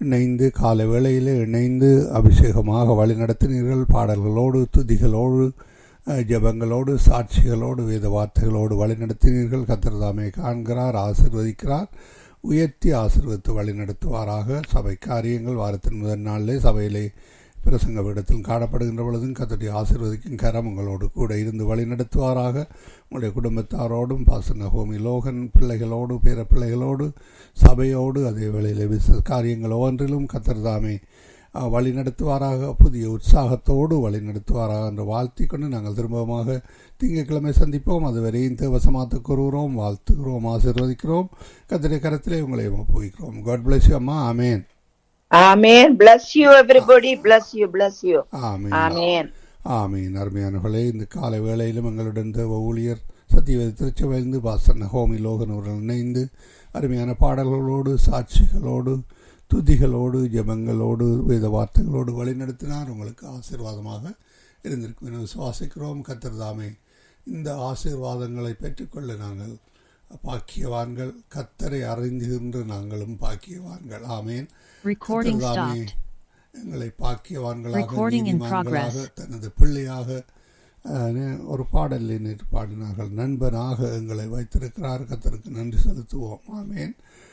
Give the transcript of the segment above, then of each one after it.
இணைந்து காலை வேளையிலே இணைந்து அபிஷேகமாக வழிநடத்தினீர்கள் பாடல்களோடு துதிகளோடு அஹ், ஜெபங்களோடு சாட்சிகளோடு வேத வார்த்தைகளோடு வழிநடத்தினீர்கள் கத்திரதாமே காண்கிறார் ஆசிர்வதிக்கிறார் உயர்த்தி ஆசீர்வதித்து வழிநடத்துவாராக சபை காரியங்கள் வாரத்தின் முதல் நாளிலே சபையிலே பிரசங்க இடத்தில் காணப்படுகின்ற பொழுதும் கத்தடி ஆசீர்வதிக்கும் கரம் உங்களோடு கூட இருந்து வழிநடத்துவாராக உங்களுடைய குடும்பத்தாரோடும் பாசன ஹோமி லோகன் பிள்ளைகளோடு பேர பிள்ளைகளோடு சபையோடு அதே வேளையில் விச காரியங்கள் ஒவ்வொன்றிலும் கத்தர்தாமே அஹ், வழிநடத்துவாராக புதிய உற்சாகத்தோடு வழிநடத்துவாராக என்று வாழ்த்திக் கொண்டு நாங்கள் திரும்பமாக திங்கட்கிழமை சந்திப்போம் அதுவரையும் தேவசமாத்து கூறுகிறோம் வாழ்த்துகிறோம் ஆசீர்வதிக்கிறோம் கத்திரை கரத்திலே உங்களை ஒப்புவிக்கிறோம் காட் பிளஸ் யூ அம்மா ஆமேன் Amen. Bless you, everybody. Bless you. Bless you. Amen Amen. ஆமீன் அருமையானவர்களே இந்த காலை வேளையிலும் எங்களுடன் தேவ ஊழியர் சத்தியவேத திருச்சபைந்து பாசன ஹோமி லோகன் அவர்கள் இணைந்து அருமையான பாடல்களோடு சாட்சிகளோடு துதிகளோடு ஜெபங்களோடு வேத வார்த்தைகளோடு வழிநடத்தினார் உங்களுக்கு ஆசீர்வாதமாக இருந்திருக்கும் என விசுவாசிக்கிறோம் கத்தர்தாமே இந்த ஆசீர்வாதங்களை பெற்றுக்கொள்ள நாங்கள் பாக்கியவான்கள் கத்தரை அறிந்துகின்ற நாங்களும் பாக்கியவான்கள் ஆமேன் Recording கர்த்தர்தாமே stopped. எங்களை பாக்கியவான்களாக Recording in நீதிமான்களாக progress. தனது பிள்ளையாக அஹ், ஒரு பாடலில் நேற்று பாடினார்கள் நண்பனாக எங்களை வைத்திருக்கிறார் கத்தருக்கு நன்றி செலுத்துவோம் ஆமேன்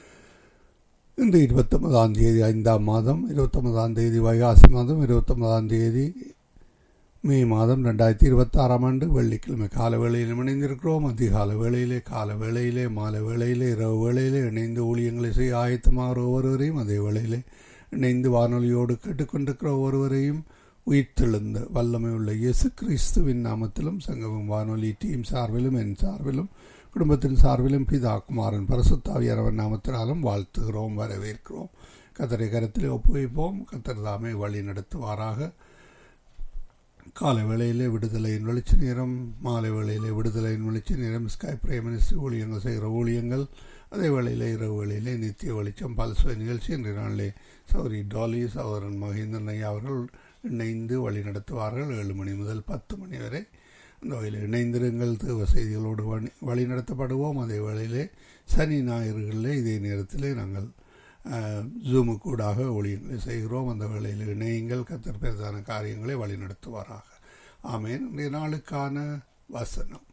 இன்று இருபத்தொன்பதாம் தேதி ஐந்தாம் மாதம் இருபத்தொன்பதாம் தேதி வைகாசி மாதம் இருபத்தொன்பதாம் தேதி மே மாதம் ரெண்டாயிரத்தி இருபத்தாறாம் ஆண்டு வெள்ளிக்கிழமை கால வேளையில் இணைந்திருக்கிறோம் அதிகால வேளையிலே கால வேளையிலே மாலை வேளையிலே இரவு வேளையிலே இணைந்து ஊழியங்களை செய்ய ஆயத்தமாகிற ஒவ்வொருவரையும் அதே வேளையிலே இணைந்து வானொலியோடு கேட்டுக்கொண்டிருக்கிற ஒவ்வொருவரையும் உயிர்த்தெழுந்த வல்லமை உள்ள இயேசு கிறிஸ்துவின் நாமத்திலும் சங்கமம் வானொலி டீம் சார்பிலும் என் சார்பிலும் குடும்பத்தின் சார்பிலும் பிதா குமாரன் பரசுத்தாவியரவன் நாமத்தினாலும் வாழ்த்துகிறோம் வரவேற்கிறோம் கத்தரை கரத்திலே ஒப்புவிப்போம் கத்தர் தாமே வழி நடத்துவாராக காலை வேளையிலே விடுதலையின் வெளிச்ச நேரம் மாலை வேளையிலே விடுதலையின் வெளிச்ச நேரம் ஸ்கை பிரேமனிஸ்ட் ஊழியங்கள் செய்கிற ஊழியங்கள் அதே வேளையிலே இரவு வேளையிலே நித்திய வெளிச்சம் பல்சுவை நிகழ்ச்சி இன்றைய நாளிலே சௌரி டாலி சௌரன் மகேந்திரன் ஐயா அவர்கள் இணைந்து வழி நடத்துவார்கள் ஏழு மணி முதல் பத்து மணி வரை அந்த வகையில் இணைந்திருங்கள் தேவ செய்திகளோடு வழி வழி நடத்தப்படுவோம் அதே வேளையிலே சனி ஞாயிறுகளிலே இதே நேரத்திலே நாங்கள் ஜூமுக்கூடாக ஊழியங்களை செய்கிறோம் அந்த வேளையில் இணையுங்கள் கத்தர் பிரதான காரியங்களை வழிநடத்துவாராக ஆமேன் இன்றைய நாளுக்கான வசனம்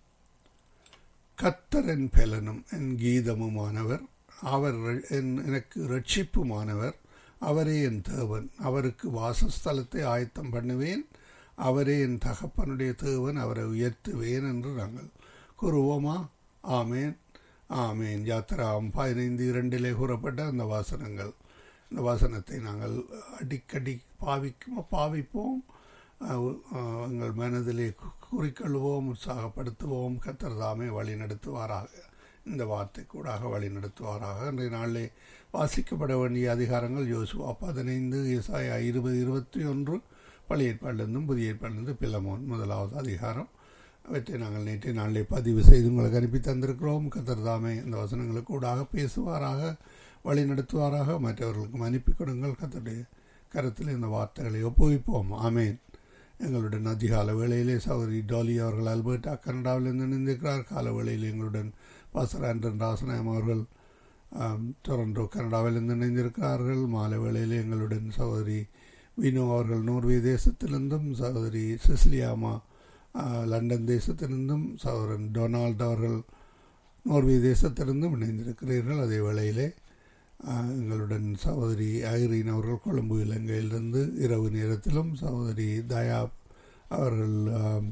கத்தர் என் பெலனும் என் கீதமுமானவர் அவர் என் எனக்கு ரட்சிப்புமானவர் அவரே என் தேவன் அவருக்கு வாசஸ்தலத்தை ஆயத்தம் பண்ணுவேன் அவரே என் தகப்பனுடைய தேவன் அவரை உயர்த்துவேன் என்று நாங்கள் கூறுவோமா ஆமேன் ஆமேன் யாத்திராம் பதினைந்து இரண்டிலே கூறப்பட்ட அந்த வாசனங்கள் இந்த வாசனத்தை நாங்கள் அடிக்கடி பாவிக்கும் பாவிப்போம் அஹ், அஹ், எங்கள் மனதிலே கு- குறிக்கொள்வோம் உற்சாகப்படுத்துவோம் கத்தர் தாமே வழி நடத்துவாராக இந்த வார்த்தை கூடாக வழி நடத்துவாராக இன்றைய நாளிலே வாசிக்கப்பட வேண்டிய அதிகாரங்கள் யோசுவா பதினைந்து இசாயா இருபது இருபத்தி ஒன்று பழைய ஏற்பாட்டிலிருந்தும் புதிய ஏற்பாட்டிலிருந்து பிலமோன் முதலாவது அதிகாரம் அவற்றை நாங்கள் நேற்றைய நாளிலே பதிவு செய்து உங்களுக்கு அனுப்பி தந்திருக்கிறோம் கத்தர் தாமே இந்த வசனங்களுக்கு கூடாக பேசுவாராக வழி நடத்துவாராக மற்றவர்களுக்கும் அனுப்பி கொடுங்கள் கத்தருடைய கருத்தில் இந்த வார்த்தைகளை ஒப்புவிப்போம் ஆமேன் எங்களுடன் அதிகால வேளையிலே சௌரி டாலி அவர்கள் அல்பர்டா கனடாவிலிருந்து இணைந்திருக்கிறார் கால வேளையில் எங்களுடன் பாசர் ஆண்டன் ராசநாயம் அவர்கள் ஆம், டொரண்டோ கனடாவிலிருந்து இணைந்திருக்கிறார்கள் மாலை வேளையில் எங்களுடன் சகோதரி வினோ அவர்கள் நோர்வே தேசத்திலிருந்தும் சகோதரி சிசிலியாமா ஆ, லண்டன் தேசத்திலிருந்தும் சகோதரன் டொனால்ட் அவர்கள் நோர்வே தேசத்திலிருந்தும் இணைந்திருக்கிறீர்கள் அதே வேளையிலே ஆ, எங்களுடன் சகோதரி ஐரீன் அவர்கள் கொழும்பு இலங்கையிலிருந்து இரவு நேரத்திலும் சகோதரி தயா அவர்கள் ஆம்,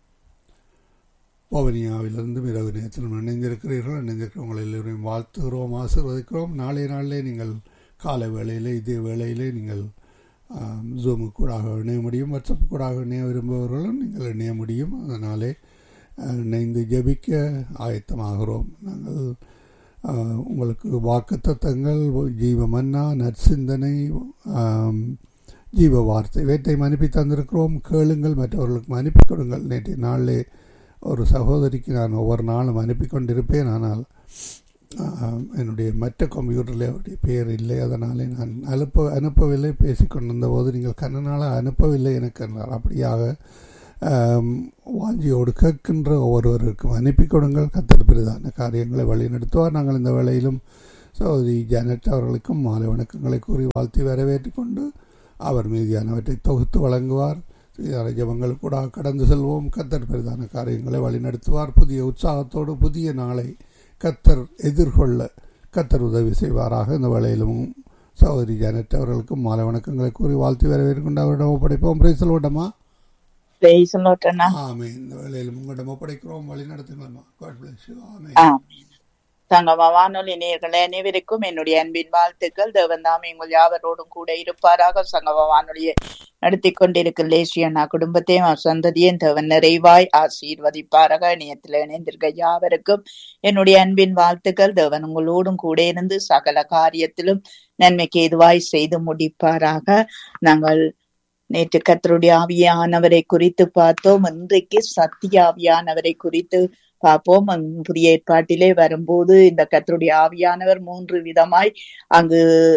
பவனியாவிலிருந்து இரவு நேரத்திலும் இணைந்திருக்கிறீர்கள் இணைந்திருக்கிறவங்களை எல்லோரையும் வாழ்த்துகிறோம் ஆசீர்வதிக்கிறோம் நாளைய நாளிலே நீங்கள் காலை வேளையிலே இதே வேளையிலே நீங்கள் ஜூமு கூடாக இணைய முடியும் வாட்ஸ்அப் கூடாக இணைய விரும்புபவர்களும் நீங்கள் இணைய முடியும் அதனாலே அஹ், இணைந்து ஜெபிக்க ஆயத்தமாகிறோம் நாங்கள் அஹ், உங்களுக்கு வாக்குத்தத்தங்கள் ஜீவ மன்னா நற்சிந்தனை ஆம், ஜீவ வார்த்தை வேட்டையும் அனுப்பி தந்திருக்கிறோம் கேளுங்கள் மற்றவர்களுக்கும் அனுப்பி கொடுங்கள் நேற்றைய நாளிலே ஒரு சகோதரிக்கு நான் ஒவ்வொரு நாளும் அனுப்பி கொண்டிருப்பேன் ஆனால் ஆஹ், என்னுடைய மற்ற கம்ப்யூட்டரில் அவருடைய பெயர் இல்லை அதனாலே நான் அனுப்ப அனுப்பவில்லை பேசிக்கொண்டிருந்த போது நீங்கள் கண்ணனால் அனுப்பவில்லை எனக்கு என்றார் அப்படியாக ஆம், வாஞ்சியோடு கேட்கின்ற ஒவ்வொருவருக்கும் அனுப்பி கொடுங்கள் கத்தர் பிரதான காரியங்களை வழிநடத்துவார் நாங்கள் இந்த வேளையிலும் சகோதரி ஜானட் அவர்களுக்கும் மாலை வணக்கங்களை கூறி வாழ்த்தி வரவேற்றுக் கொண்டு அவர் மீதியானவற்றை தொகுத்து வழங்குவார் ஸ்ரீதார ஜபங்கள் கூட கடந்து செல்வோம் கத்தர் பெரிதான காரியங்களை வழிநடத்துவார் புதிய உற்சாகத்தோடு புதிய நாளை கத்தர் எதிர்கொள்ள கத்தர் உதவி செய்வாராக இந்த வேளையிலும் சகோதரி ஜானட் அவர்களுக்கும் மாலை வணக்கங்களை கூறி வாழ்த்தி வரவேற்கொண்டு அவரிடம் ஒப்படைப்போம் பிரைசல் விடமா Praise the Lord, அண்ணா. ஆமே இந்த வேளையிலும் உங்களிடம் ஒப்படைக்கிறோம் வழி நடத்துங்களா காட் பிளஸ் யூ ஆமே ஆமென். தங்கம வானொலி நேயர்களே அனைவருக்கும் என்னுடைய அன்பின் வாழ்த்துக்கள் தேவன் தாமே உங்கள் யாவரோடும் கூட இருப்பாராக சங்கம வானொலியை நடத்தி கொண்டிருக்கும் லேசியண்ணா குடும்பத்தையும் அவர் சந்ததியும் தேவன் நிறைவாய் ஆசீர்வதிப்பாராக இணையத்தில் இணைந்திருக்க யாவருக்கும் என்னுடைய அன்பின் வாழ்த்துக்கள் தேவன் உங்களோடும் கூட இருந்து சகல காரியத்திலும் நன்மைக்கு எதுவாய் செய்து முடிப்பாராக நாங்கள் நேற்று கர்த்தருடைய ஆவியானவரை குறித்து பார்த்தோம் இன்றைக்கு சத்திய ஆவியானவரை குறித்து பார்ப்போம் அங்கு புதிய ஏற்பாட்டிலே வரும்போது இந்த கர்த்தருடைய ஆவியானவர் மூன்று விதமாய் அங்கு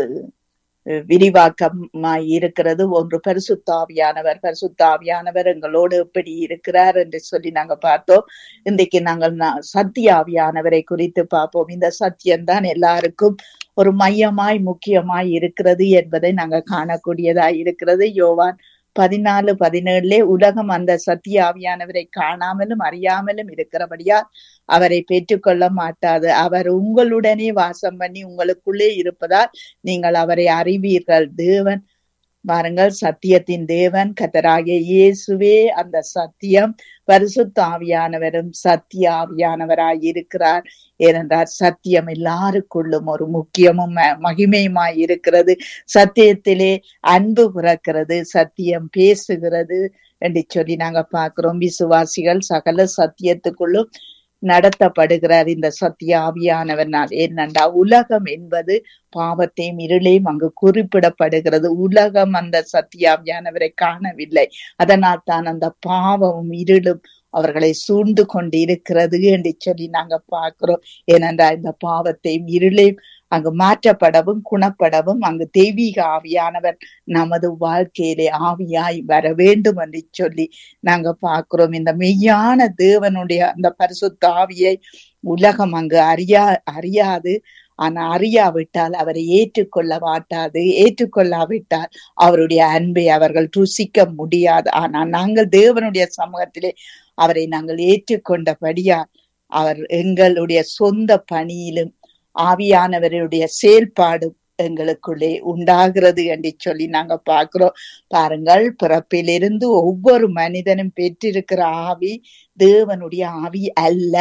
அஹ், விரிவாக்கமாய் இருக்கிறது ஒன்று பரிசுத்தாவியானவர் பரிசுத்தாவியானவர் எங்களோடு எப்படி இருக்கிறார் என்று சொல்லி நாங்க பார்த்தோம் இன்றைக்கு நாங்கள் நா- சத்திய ஆவியானவரை குறித்து பார்ப்போம் இந்த சத்தியம்தான் எல்லாருக்கும் ஒரு மையமாய் முக்கியமாய் இருக்கிறது என்பதை நாங்க காணக்கூடியதாய் இருக்கிறது யோவான் பதினாலு பதினேழுலே உலகம் அந்த சத்திய ஆவியானவரை காணாமலும் அறியாமலும் இருக்கிறபடியா அவரை பெற்றுக்கொள்ள மாட்டாது அவர் உங்களுடனே வாசம் பண்ணி உங்களுக்குள்ளே இருப்பதால் நீங்கள் அவரை அறிவீர்கள் தேவன் பாருங்கள் சத்தியத்தின் தேவன் கத்தராகிய இயேசுவே அந்த சத்தியம் பரிசுத்த ஆவியானவரும் சத்திய ஆவியானவராய் இருக்கிறார் ஏனென்றால் சத்தியம் எல்லாருக்குள்ளும் ஒரு முக்கியமும் ம- மகிமையுமாய் இருக்கிறது சத்தியத்திலே அன்பு பிறக்கிறது சத்தியம் பேசுகிறது என்று சொல்லி நாங்க பார்க்கிறோம் விசுவாசிகள் சகல சத்தியத்துக்குள்ளும் நடத்தப்படுகிறார் இந்த சத்திய ஆவியானவனால் என்னண்டா உலகம் என்பது பாவத்தையும் இருளையும் அங்கு குறிப்பிடப்படுகிறது உலகம் அந்த சத்தியாவியானவரை காணவில்லை அதனால் தான் அந்த பாவமும் இருளும் அவர்களை சூழ்ந்து கொண்டு இருக்கிறது என்று சொல்லி நாங்க பார்க்கிறோம் ஏனென்றால் இந்த பாவத்தையும் இருளையும் அங்கு மாற்றப்படவும் குணப்படவும் அங்கு தெய்வீக ஆவியானவர் நமது வாழ்க்கையிலே ஆவியாய் வர வேண்டும் என்று சொல்லி நாங்க பார்க்கிறோம் இந்த மெய்யான தேவனுடைய அந்த பரிசுத்த ஆவியை உலகம் அங்கு அறியா அறியாது ஆனா அறியாவிட்டால் அவரை ஏற்றுக்கொள்ள மாட்டாது ஏற்றுக்கொள்ளாவிட்டால் அவருடைய அன்பை அவர்கள் ருசிக்க முடியாது ஆனால் நாங்கள் தேவனுடைய சமூகத்திலே அவரை நாங்கள் ஏற்றுக்கொண்டபடியா அவர் எங்களுடைய சொந்த பணியிலும் ஆவியானவருடைய செயல்பாடு எங்களுக்குள்ளே உண்டாகிறது என்று சொல்லி நாங்க பார்க்கிறோம் பாருங்கள் பிறப்பிலிருந்து ஒவ்வொரு மனிதனும் பெற்றிருக்கிற ஆவி தேவனுடைய ஆவி அல்ல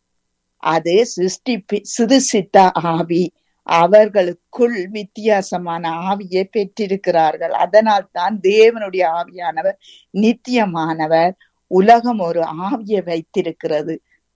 அது சிருஷ்டி சிறுசித்த ஆவி அவர்களுக்குள் வித்தியாசமான ஆவியை பெற்றிருக்கிறார்கள் அதனால் தான் தேவனுடைய ஆவியானவர் நித்தியமானவர் உலகம் ஒரு ஆவியை வைத்திருக்கிறது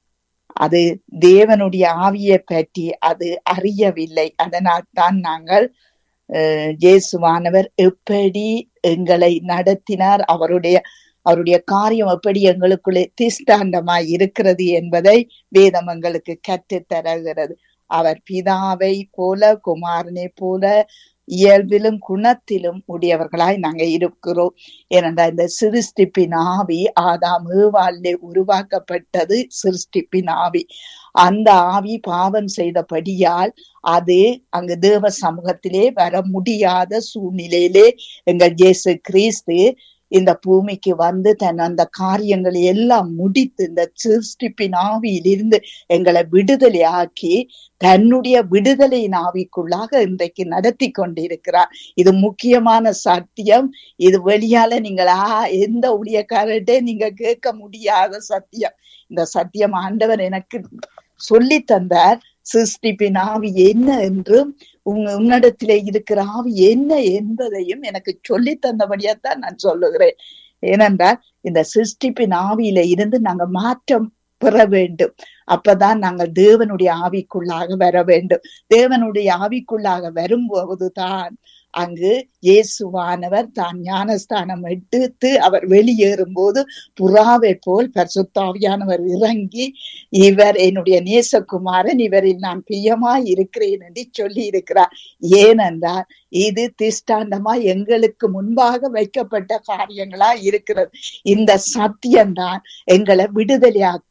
அது தேவனுடைய ஆவியை பற்றி அது அறியவில்லை அதனால் தான் நாங்கள் அஹ், இயேசுவானவர் எப்படி எங்களை நடத்தினார் அவருடைய அவருடைய காரியம் எப்படி எங்களுக்குள்ளே திஷ்டாண்டமாய் இருக்கிறது என்பதை வேதம் எங்களுக்கு கற்றுத் தருகிறது அவர் பிதாவை போல குமாரனை போல இயல்பிலும் குணத்திலும் உடையவர்களாய் நாங்க இருக்கிறோம் ஏனென்றால் இந்த சிருஷ்டிப்பின் ஆவி ஆதாம் ஏவாளிலே உருவாக்கப்பட்டது சிருஷ்டிப்பின் ஆவி அந்த ஆவி பாவம் செய்தபடியால் அது அங்கு தேவ சமூகத்திலே வர முடியாத சூழ்நிலையிலே எங்கள் இயேசு கிறிஸ்து இந்த பூமிக்கு வந்து தன் அந்த காரியங்களை எல்லாம் முடித்து இந்த சிருஷ்டிப்பின் ஆவியிலிருந்து எங்களை விடுதலை ஆக்கி தன்னுடைய விடுதலையின் ஆவிக்குள்ளாக இன்றைக்கு நடத்தி கொண்டிருக்கிறார் இது முக்கியமான சத்தியம் இது வெளியால நீங்களா எந்த ஊழியக்காரர்கிட்ட நீங்க கேட்க முடியாத சத்தியம் இந்த சத்தியம் ஆண்டவர் எனக்கு சொல்லி தந்தார் சிருஷ்டிப்பின் ஆவி என்ன என்றும் உங்க உன்னிடத்திலே இருக்கிற ஆவி என்ன என்பதையும் எனக்கு சொல்லி தந்தபடியாத்தான் நான் சொல்லுகிறேன் ஏனென்றால் இந்த சிருஷ்டிப்பின் ஆவியில இருந்து நாங்க மாற்றம் பெற வேண்டும் அப்பதான் நாங்கள் தேவனுடைய ஆவிக்குள்ளாக வர வேண்டும் தேவனுடைய ஆவிக்குள்ளாக வரும்போதுதான் அங்கு இயேசுவானவர் தான் ஞானஸ்தானம் எடுத்து அவர் வெளியேறும் போது புறாவை போல் பரிசுத்தாவியானவர் இறங்கி இவர் என்னுடைய நேசகுமாரன் இவரில் நான் பிரியமாய் இருக்கிறேன் என்று சொல்லி இருக்கிறார் ஏனென்றால் இது திஷ்டாண்டமா எங்களுக்கு முன்பாக வைக்கப்பட்ட காரியங்களா இருக்கிறது இந்த சத்தியம்தான் எங்களை விடுதலையாக்கும்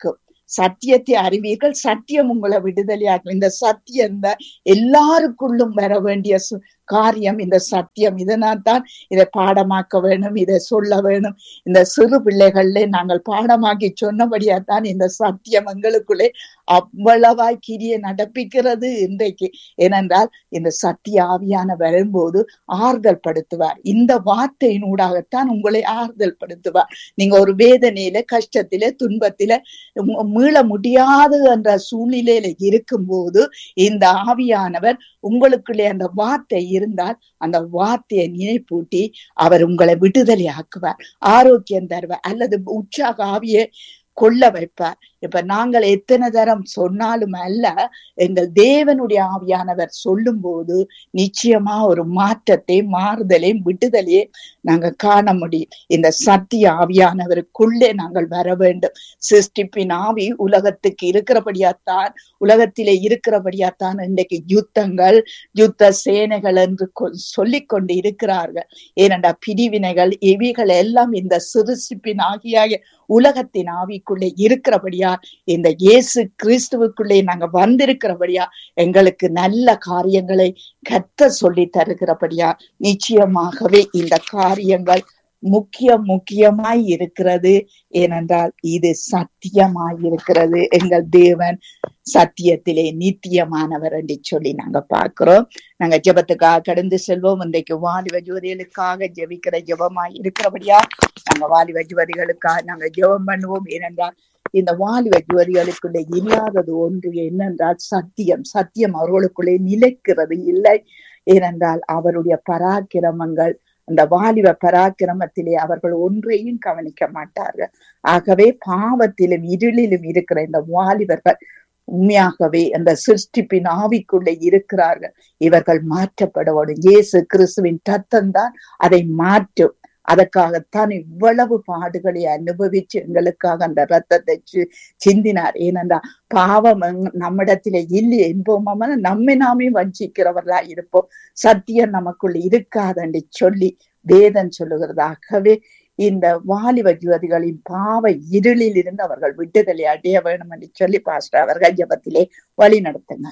சத்தியத்தை அறிவீர்கள் சத்தியம் உங்களை விடுதலையாக்கும் இந்த சத்தியம் தான் எல்லாருக்குள்ளும் வர வேண்டிய சு- காரியம் இந்த சத்தியம் இதனால் தான் இதை பாடமாக்க வேணும் இதை சொல்ல வேணும் இந்த சிறு பிள்ளைகள்ல நாங்கள் பாடமாக்கி சொன்னபடியா தான் இந்த சத்தியம் எங்களுக்குள்ளே அவ்வளவாய் கிரிய நடப்பிக்கிறது இன்றைக்கு ஏனென்றால் இந்த சத்திய ஆவியான வரும்போது ஆறுதல் படுத்துவார் இந்த வார்த்தையினூடாகத்தான் உங்களை ஆறுதல் படுத்துவார் நீங்க ஒரு வேதனையில கஷ்டத்தில துன்பத்தில மு- மீள முடியாது என்ற சூழ்நிலையில இருக்கும்போது இந்த ஆவியானவர் உங்களுக்குள்ளே அந்த வார்த்தை இருந்தால் அந்த வார்த்தையை நினைப்பூட்டி அவர் உங்களை விடுதலை ஆக்குவார் ஆரோக்கியம் தருவார் அல்லது உற்சாக ஆவியை கொள்ள வைப்பார் இப்ப நாங்கள் எத்தனை தரம் சொன்னாலும் அல்ல எங்கள் தேவனுடைய ஆவியானவர் சொல்லும் போது நிச்சயமா ஒரு மாற்றத்தை மாறுதலை விடுதலையை நாங்க காண முடியும் இந்த சத்திய ஆவியானவருக்குள்ளே நாங்கள் வர வேண்டும் சிருஷ்டிப்பின் ஆவி உலகத்துக்கு இருக்கிறபடியாத்தான் உலகத்திலே இருக்கிறபடியாத்தான் இன்றைக்கு யுத்தங்கள் யுத்த சேனைகள் என்று கொ- சொல்லிக் கொண்டு இருக்கிறார்கள் ஏனென்றா பிரிவினைகள் இவைகள் எல்லாம் இந்த சிறுசிப்பின் ஆகிய உலகத்தின் ஆவிக்குள்ளே இருக்கிறபடியா இந்த இயேசு கிறிஸ்துவுக்குள்ளே நாங்க வந்திருக்கிறபடியா எங்களுக்கு நல்ல காரியங்களை கத்த சொல்லி தருகிறபடியா நிச்சயமாகவே இந்த காரியங்கள் முக்கியம் முக்கியமாய் இருக்கிறது ஏனென்றால் இது சத்தியமாய் இருக்கிறது எங்கள் தேவன் சத்தியத்திலே நித்தியமானவர் என்று சொல்லி நாங்க பார்க்கிறோம் நாங்க ஜெபத்துக்காக கடந்து செல்வோம் இன்றைக்கு வாலிப ஜோதிகளுக்காக ஜெபிக்கிற ஜெபமாய் இருக்கிறபடியா நாங்க வாலிப ஜோதிகளுக்காக நாங்க ஜெபம் பண்ணுவோம் ஏனென்றால் இந்த வாலிப ஜோதிகளுக்குள்ளே இல்லாதது ஒன்று என்னென்றால் சத்தியம் சத்தியம் அவர்களுக்குள்ளே நிலைக்கிறது இல்லை ஏனென்றால் அவருடைய பராக்கிரமங்கள் அந்த வாலிப பராக்கிரமத்திலே அவர்கள் ஒன்றையும் கவனிக்க மாட்டார்கள் ஆகவே பாவத்திலும் இருளிலும் இருக்கிற இந்த வாலிபர்கள் உண்மையாகவே அந்த சிருஷ்டிப்பின் ஆவிக்குள்ளே இருக்கிறார்கள் இவர்கள் மாற்றப்பட வேண்டும் இயேசு கிறிஸ்துவின் தத்தம் தான் அதை மாற்றும் அதற்காகத்தான் இவ்வளவு பாடுகளை அனுபவிச்சு எங்களுக்காக அந்த ரத்தத்தை சி- சிந்தினார் ஏனென்றா பாவம் எங்க- நம்மிடத்திலே இல்லை என்போமான நம்மை நாமே வஞ்சிக்கிறவர்களா இருப்போம் சத்தியம் நமக்குள் இருக்காதென்று சொல்லி வேதம் சொல்லுகிறதாகவே இந்த வாலிப ஜோதிகளின் பாவ இருளில் இருந்து அவர்கள் விடுதலை அடைய வேண்டும் என்று சொல்லி பாஸ்டர் அவர்கள் ஜபத்திலே வழி நடத்துங்க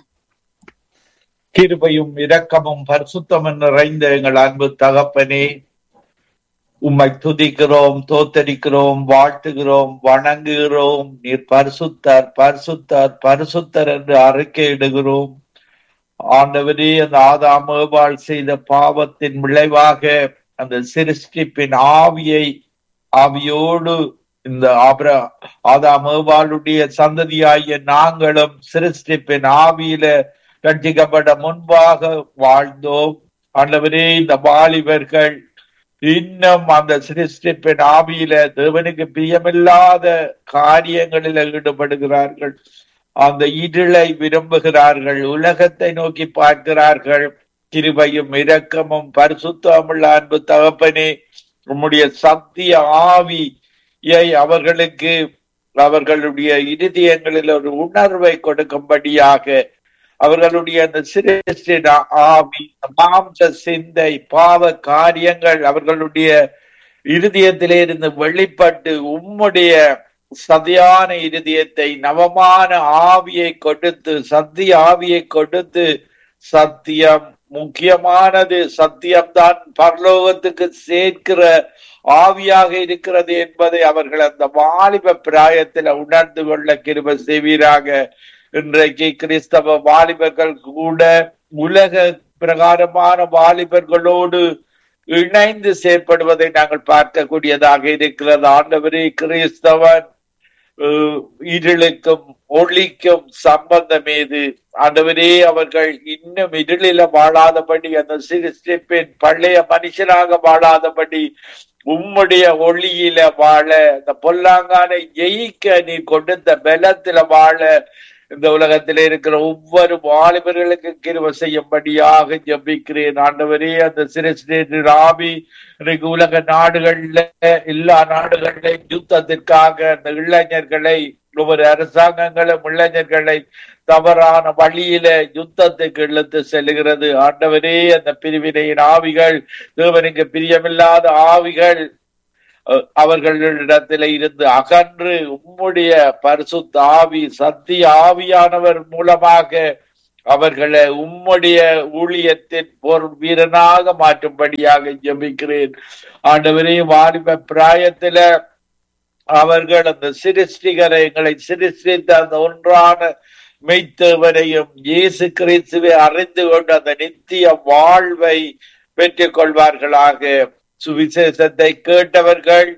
கிருபையும் இரக்கமும் பரிசுத்தமும் நிறைந்த எங்கள் அன்பு தகப்பனே உம்மை துதிக்கிறோம் தோத்தரிக்கிறோம் வாழ்த்துகிறோம் வணங்குகிறோம் நீர் பரிசுத்தர் பரிசுத்தர் பரிசுத்தர் என்று அறிக்கையிடுகிறோம் ஆண்டவரே அந்த ஆதாம் ஏவாள் செய்த பாவத்தின் விளைவாக அந்த சிருஷ்டிப்பின் ஆவியை ஆவியோடு இந்த ஆபர ஆதாம் ஏவாளுடைய சந்ததியாகிய நாங்களும் சிருஷ்டிப்பின் ஆவியில ரட்சிக்கப்பட முன்பாக வாழ்ந்தோம் ஆண்டவரே இந்த வாலிபர்கள் இன்னும் அந்த சிருஷ்டிப்பின் ஆவியில தேவனுக்கு பிரியமில்லாத காரியங்களில் ஈடுபடுகிறார்கள் அந்த இருளை விரும்புகிறார்கள் உலகத்தை நோக்கி பார்க்கிறார்கள் கிருபையும் இரக்கமும் பரிசுத்தமுள்ள அன்பு தகப்பனே உம்முடைய சத்திய ஆவியை அவர்களுக்கு அவர்களுடைய இருதயங்களில் ஒரு உணர்வை கொடுக்கும்படியாக அவர்களுடைய அந்த சிரேஷ்ட ஆவி மாம்ச சிந்தை பாவ காரியங்கள் அவர்களுடைய இருதயத்திலே இருந்து வெளிப்பட்டு உம்முடைய சதியான இருதயத்தை நவமான ஆவியை கொடுத்து சத்திய ஆவியை கொடுத்து சத்தியம் முக்கியமானது சத்தியம்தான் பரலோகத்துக்கு சேர்க்கிற ஆவியாக இருக்கிறது என்பதை அவர்கள் அந்த வாலிப பிராயத்தில் உணர்ந்து கொள்ள கிருப செய்வீராக இன்றைக்கு கிறிஸ்தவ வாலிபர்கள் கூட உலக பிரகாரமான வாலிபர்களோடு இணைந்து செயற்படுவதை நாங்கள் பார்க்கக்கூடியதாக இருக்கிறது ஆண்டவரே கிறிஸ்தவன் அஹ், இருளுக்கும் ஒளிக்கும் சம்பந்தம் ஏது ஆண்டவரே அவர்கள் இன்னும் இருளில வாழாதபடி அந்த சிறுஸ்டிப்பின் பழைய மனுஷனாக வாழாதபடி உம்முடைய ஒளியில வாழ இந்த பொல்லாங்கானை ஜெயிக்க நீ கொடுத்த பலத்தில வாழ இந்த உலகத்திலே இருக்கிற ஒவ்வொரு வாலிபர்களுக்கு கிருப செய்யும்படியாக ஜெபிக்கிறேன் ஆண்டவரே அந்த சிறுஸ்டேட் ராபி இன்றைக்கு உலக நாடுகள்ல எல்லா நாடுகளிலும் யுத்தத்திற்காக அந்த இளைஞர்களை ஒவ்வொரு அரசாங்கங்களும் இளைஞர்களை தவறான வழியில யுத்தத்துக்கு இழுத்து செல்லுகிறது ஆண்டவரே அந்த பிரிவினையின் ஆவிகள் தேவனுக்கு பிரியமில்லாத ஆவிகள் அஹ், அவர்களிடத்திலே இருந்து அகன்று உம்முடைய பரிசுத்த ஆவி சத்திய ஆவியானவர் மூலமாக அவர்களை உம்முடைய ஊழியத்தின் போர் வீரனாக மாற்றும்படியாக ஜெபிக்கிறேன் ஆண்டவரே வாலிப பிராயத்தில அவர்கள் அந்த சிருஷ்டிகரை எங்களை சிருஷ்டித்த அந்த ஒன்றான மெய்த்தவரையும் இயேசு கிறிஸ்துவை அறிந்து கொண்டு அந்த நித்திய வாழ்வை பெற்றுக் கொள்வார்களாக சுவிசேஷத்தை கேட்டவர்கள்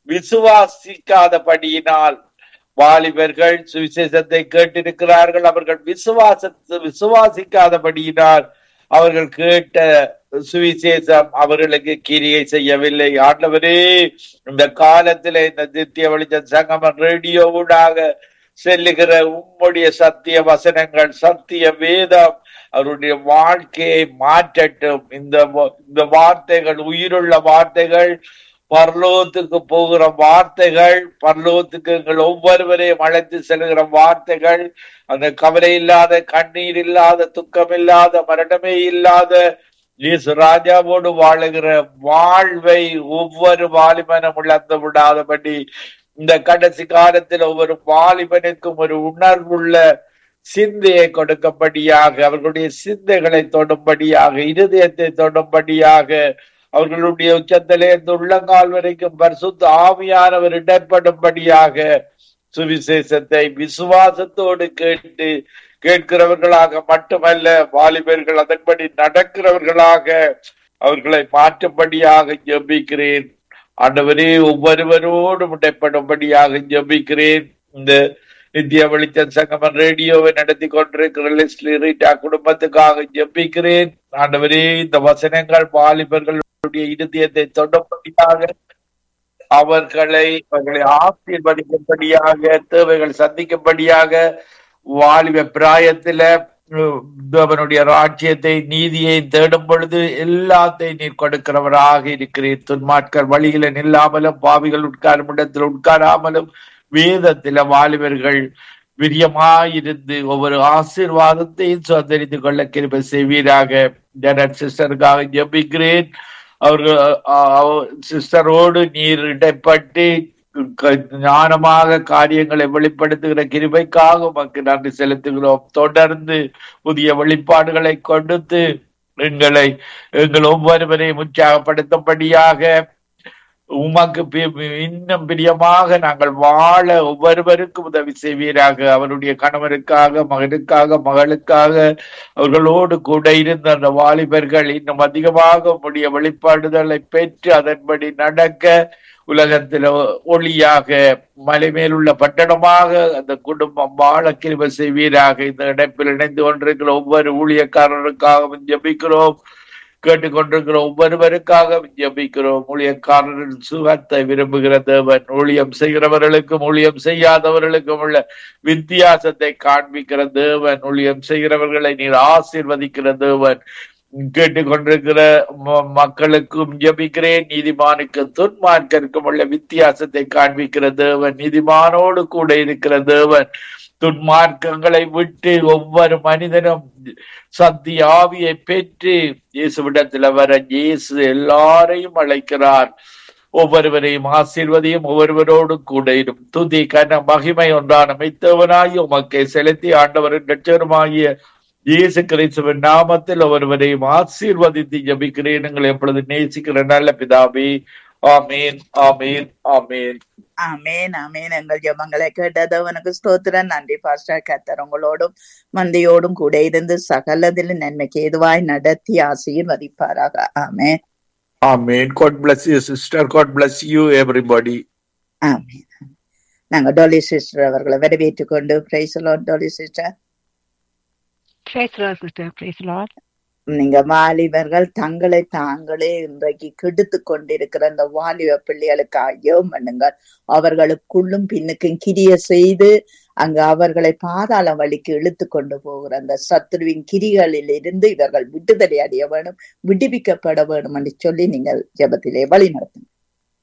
விசுவாசிக்காதபடியினால் வாலிபர்கள் சுவிசேஷத்தை கேட்டிருக்கிறார்கள் அவர்கள் விசுவாச விசுவாசிக்காதபடியினால் அவர்கள் கேட்ட சுவிசேஷம் அவர்களுக்கு கிரியை செய்யவில்லை ஆண்டவரே இந்த காலத்திலே இந்த நித்திய வெளிச்சம் சங்கமம் ரேடியோவுடாக செல்லுகிற உம்முடைய சத்திய வசனங்கள் சத்திய வேதம் அவருடைய வாழ்க்கையை மாற்றட்டும் இந்த வ- இந்த வார்த்தைகள் உயிருள்ள வார்த்தைகள் பரலோகத்துக்கு போகிற வார்த்தைகள் பரலோகத்துக்கு எங்கள் ஒவ்வொருவரையும் அழைத்து செல்கிற வார்த்தைகள் அந்த கவலை இல்லாத கண்ணீர் இல்லாத துக்கம் இல்லாத மரணமே இல்லாத இயேசு ராஜாவோடு வாழுகிற வாழ்வை ஒவ்வொரு வாலிபனும் இழந்து விடாதபடி இந்த கடைசி காலத்தில் ஒவ்வொரு வாலிபனுக்கும் ஒரு உணர்வுள்ள சிந்தையை கொடுக்கும்படியாக அவர்களுடைய சிந்தைகளை தொடும்படியாக இருதயத்தை தொடும்படியாக அவர்களுடைய உச்சத்திலே இந்த உள்ளங்கால் வரைக்கும் பரிசுத்த ஆவியானவர் இடப்படும்படியாக சுவிசேஷத்தை விசுவாசத்தோடு கேட்டு கேட்கிறவர்களாக மட்டுமல்ல வாலிபர்கள் அதன்படி நடக்கிறவர்களாக அவர்களை மாற்றும்படியாக ஜெபிக்கிறேன் ஆண்டவரே ஒவ்வொருவரோடும் இடைப்படும்படியாக ஜெபிக்கிறேன் இந்த நித்திய வெளிச்சம் சங்கமன் ரேடியோவை நடத்தி கொண்டிருக்கிற லெஸ்லி ரீட்டா குடும்பத்துக்காக ஜெபிக்கிறேன் ஆண்டவரே இந்த வசனங்கள் வாலிபர்களுடைய இருதயத்தை தொடும்படியாக அவர்களை அவர்களை ஆசீர்வதிக்கும்படியாக தேவைகள் சந்திக்கும்படியாக வாலிப பிராயத்தில உம், தேவனுடைய ராஜ்யத்தை நீதியை தேடும் பொழுது எல்லாத்தையும் நீர் கொடுக்கிறவராக இருக்கிறீர் துன்மாட்கள் வழியில நில்லாமலும் பாவிகள் உட்காரும் இடத்தில் உட்காராமலும் வேதத்தில வாலிபர்கள் விரியமாயிருந்து ஒவ்வொரு ஆசீர்வாதத்தையும் சுதந்திரித்து கொள்ள கிருபை செய்வீராக ஜனட் சிஸ்டருக்காக ஜெபிக்கிறேன் அவர்கள் சிஸ்டரோடு நீர் இடைப்பட்டு க- ஞானமாக காரியங்களை வெளிப்படுத்துகிற கிருபைக்காக உமக்கு நன்றி செலுத்துகிறோம் தொடர்ந்து புதிய வெளிப்பாடுகளை கொடுத்து எங்களை எங்கள் ஒவ்வொருவரையும் உற்சாகப்படுத்தும்படியாக உமக்கு பி- இன்னும் பிரியமாக நாங்கள் வாழ ஒவ்வொருவருக்கும் உதவி செய்வீராக அவருடைய கணவருக்காக மகனுக்காக மகளுக்காக அவர்களோடு கூட இருந்த அந்த வாலிபர்கள் இன்னும் அதிகமாக உம்முடைய வெளிப்பாடுதலை பெற்று அதன்படி நடக்க உலகத்தில் ஒளியாக மலை மேலுள்ள பட்டணமாக அந்த குடும்பம் வாழ கிருபை செய்வீராக இந்த இணைப்பில் இணைந்து கொண்டிருக்கிற ஒவ்வொரு ஊழியக்காரருக்காகவும் ஜெபிக்கிறோம் கேட்டுக்கொண்டிருக்கிற ஒவ்வொருவருக்காக ஜெபிக்கிறோம் ஊழியக்காரரின் சுகத்தை விரும்புகிற தேவன் ஊழியம் செய்கிறவர்களுக்கும் ஊழியம் செய்யாதவர்களுக்கும் உள்ள வித்தியாசத்தை காண்பிக்கிற தேவன் ஊழியம் செய்கிறவர்களை நீர் ஆசீர்வதிக்கிற தேவன் கேட்டுக்கொண்டிருக்கிற ம- மக்களுக்கும் ஜெபிக்கிறேன் நீதிமானுக்கு துன்மார்க்கருக்கும் உள்ள வித்தியாசத்தை காண்பிக்கிற தேவன் நீதிமானோடு கூட இருக்கிற தேவன் துன்மார்க்கங்களை விட்டு ஒவ்வொரு மனிதனும் சத்திய ஆவியை பெற்று இயேசுவிடத்தில் வர இயேசு எல்லாரையும் அழைக்கிறார் ஒவ்வொருவரையும் ஆசீர்வதியும் ஒவ்வொருவரோடு கூட இரும் துதி கன மகிமை ஒன்றான மெய்த்தவனாகி உமக்கை செலுத்தி ஆண்டவரின் லட்சருமாகிய இயேசு கிறிஸ்துவின் நாமத்தில் ஒவ்வொருவரையும் ஆசீர்வதித்து ஜபிக்கிறேன் எங்களை எப்பொழுது நேசிக்கிற நல்ல பிதாவே ஆமீன் ஆமீன் ஆமீன் ஆமேன் ஆமேன் எங்கள் ஜெபங்களை கேட்டதவனுக்கு ஸ்தோத்திரம் நன்றி பாஸ்டர் கத்தர் உங்களோடும் மந்தையோடும் கூட இருந்து சகலதிலும் நன்மைக்கு ஏதுவாய் நடத்தி ஆசீர்வதிப்பாராக ஆமேன் ஆமீன் God bless you sister God bless you everybody ஆமேன் நாங்க டோலி சிஸ்டர் அவர்களை வரவேற்றுக் கொண்டு பிரைசலோன் Dolly sister Praise the Lord, sister. Praise the Lord. நீங்க வாலிபர்கள் தங்களை தாங்களே இன்றைக்கு கெடுத்து கொண்டிருக்கிற அந்த வாலிப பிள்ளைகளுக்கு ஐயம் பண்ணுங்கள் அவர்களுக்குள்ளும் பின்னுக்கும் கிரிய செய்து அங்கு அவர்களை பாதாள வழிக்கு இழுத்து கொண்டு போகிற அந்த சத்துருவின் கிரிகளில் இருந்து இவர்கள் விடுதலை அடைய வேணும் விடுவிக்கப்பட வேணும் என்று சொல்லி நீங்கள் ஜெபத்திலே வழி நடத்துங்க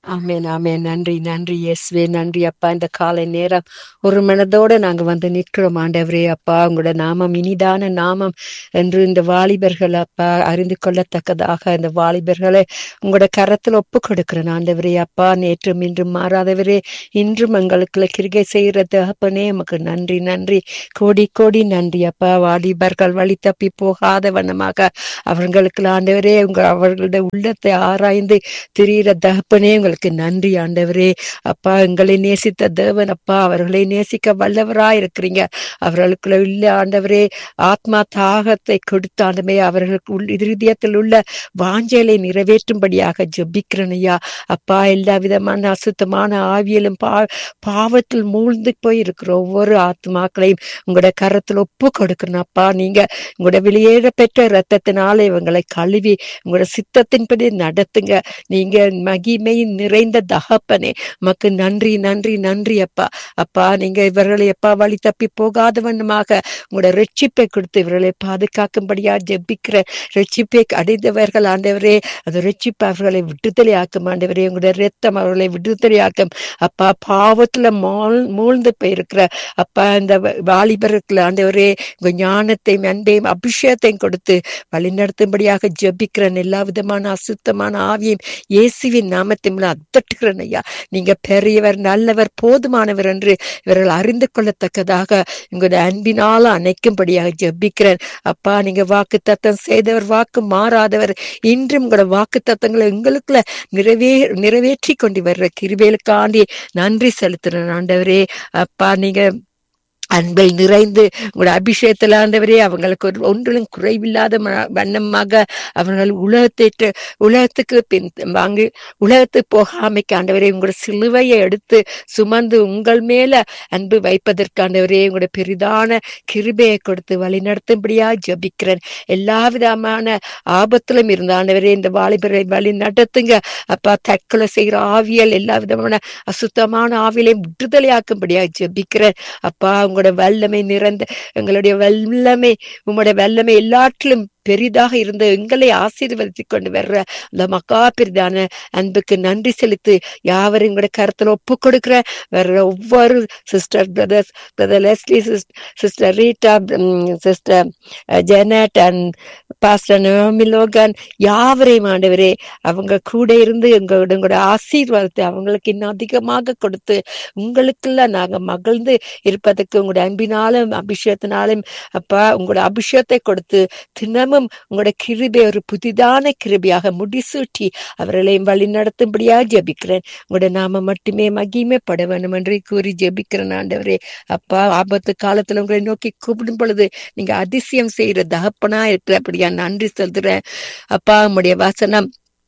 ஆமென் ஆமென் நன்றி நன்றி இயேசுவே நன்றி அப்பா இந்த காலை நேரம் ஒரு மனதோட நாங்க வந்து நிற்கிறோம் ஆண்டவரே அப்பா உங்களோட நாமம் இனிதான நாமம் என்று இந்த வாலிபர்கள் அப்பா அறிந்து கொள்ளத்தக்கதாக இந்த வாலிபர்களை உங்களோட கரத்துல ஒப்பு கொடுக்கிறேன் ஆண்டவரே அப்பா நேற்றும் இன்றும் மாறாதவரே இன்றும் எங்களுக்கு கிருகை செய்கிற தகப்பனே உமக்கு நன்றி நன்றி கோடி கோடி நன்றி அப்பா வாலிபர்கள் வழி தப்பி போகாத வண்ணமாக அவர்களுக்கு ஆண்டவரே உங்க அவர்களுடைய உள்ளத்தை ஆராய்ந்து திரியிற தகப்பனே உங்களுக்கு நன்றி ஆண்டவரே அப்பா எங்களை நேசித்த தேவன் அப்பா அவர்களை நேசிக்க வல்லவராய் இருக்கிறீங்க அவர்களுக்குள்ள உள்ள ஆண்டவரே ஆத்மா தாகத்தை கொடுத்த ஆண்டமே அவர்களுக்கு உள் இருதயத்தில் உள்ள வாஞ்சலை நிறைவேற்றும்படியாக ஜெபிக்கிறேன் ஐயா அப்பா எல்லா விதமான அசுத்தமான ஆவியலும் பா பாவத்தில் மூழ்ந்து போய் இருக்கிற ஒவ்வொரு ஆத்மாக்களையும் உங்களோட கரத்துல ஒப்பு கொடுக்கணும் அப்பா நீங்க உங்களோட வெளியேற பெற்ற ரத்தத்தினால இவங்களை கழுவி உங்களோட சித்தத்தின்படி நடத்துங்க நீங்க மகிமை நிறைந்த தகப்பனே மக்கு நன்றி நன்றி நன்றி அப்பா அப்பா நீங்க இவர்களை எப்பா வழி தப்பி போகாதவண்ணமாக உங்களோட ரட்சிப்பை கொடுத்து இவர்களை பாதுகாக்கும்படியா ஜெபிக்கிற ரட்சிப்பை அடைந்தவர்கள் ஆண்டவரே அந்த ரட்சிப்பு அவர்களை விடுதலை ஆக்கும் ஆண்டவரே உங்களுடைய ரத்தம் அவர்களை விடுதலை ஆக்கும் அப்பா பாவத்துல மாள் மூழ்ந்து போயிருக்கிற அப்பா இந்த வ- வாலிபருக்கு ஆண்டவரே உங்க ஞானத்தையும் அன்பையும் அபிஷேகத்தையும் கொடுத்து வழிநடத்தும்படியாக ஜெபிக்கிறேன் எல்லா விதமான அசுத்தமான ஆவியும் இயேசுவின் நாமத்தை மூலம் அத்தட்டுகிறேன் ஐயா நீங்க பெரியவர் நல்லவர் போதுமானவர் என்று இவர்கள் அறிந்து கொள்ளத்தக்கதாக உங்களுடைய அன்பினால அணைக்கும்படியாக ஜெபிக்கிறேன் அப்பா நீங்க வாக்கு தத்தம் செய்தவர் வாக்கு மாறாதவர் இன்றும் உங்களோட வாக்கு தத்தங்களை எங்களுக்குள்ள நிறைவே நிறைவேற்றி கொண்டு வர்ற கிருபைகளுக்காண்டி நன்றி செலுத்துறேன் ஆண்டவரே அப்பா நீங்க அன்பில் நிறைந்து உங்களோட அபிஷேகத்தில் ஆண்டவரே அவங்களுக்கு ஒரு ஒன்றிலும் குறைவில்லாத ம- வண்ணமாக அவர்கள் உலகத்தை உலகத்துக்கு பின் வாங்கி உலகத்து போகாமைக்கு ஆண்டவரே உங்களோட சிலுவையை எடுத்து சுமந்து உங்கள் மேல அன்பு வைப்பதற்கு ஆண்டவரே உங்களோட பெரிதான கிருபையை கொடுத்து வழி நடத்தும்படியா ஜபிக்கிறேன் எல்லா விதமான ஆபத்திலும் இருந்த ஆண்டவரே இந்த வாலிபரை வழி நடத்துங்க அப்பா தற்கொலை செய்கிற ஆவியல் எல்லா விதமான அசுத்தமான ஆவியலையும் விடுதலையாக்கும்படியா ஜெபிக்கிறேன் அப்பா உங்களோட வல்லமை நிறைந்த எங்களுடைய வல்லமை உங்களுடைய வல்லமை எல்லாற்றிலும் பெரிதாக இருந்த எங்களை ஆசீர்வதித்து கொண்டு வர்ற அந்த மக்கா பெரிதான அன்புக்கு நன்றி செலுத்து யாவரும் எங்களோட கருத்துல ஒப்பு கொடுக்கிற வர்ற ஒவ்வொரு sister brothers brother Leslie sister Rita sister Janet and pastor Naomi Logan யாவரையும் ஆண்டவரே அவங்க கூட இருந்து எங்களோட உங்களோட ஆசீர்வாதத்தை அவங்களுக்கு இன்னும் அதிகமாக கொடுத்து உங்களுக்குள்ள நாங்க மகிழ்ந்து இருப்பதற்கு உங்களோட அன்பினாலும் அபிஷேகத்தினாலும் அப்பா உங்களோட அபிஷேகத்தை கொடுத்து தினமும் உங்களோட கிருபை ஒரு புதிதான கிருபையாக முடிசூட்டி அவர்களையும் வழி நடத்தும்படியா ஜெபிக்கிறேன் உங்களோட நாம மட்டுமே மகிமைப்பட வேணும் என்று கூறி ஜெபிக்கிறேன் ஆண்டவரே அப்பா ஆபத்து காலத்துல உங்களை நோக்கி கூப்பிடும் பொழுது நீங்க அதிசயம் செய்யற தகப்பனா இருக்கிறபடியா நன்றி சொல்றேன் அப்பா உம்முடைய வசனம்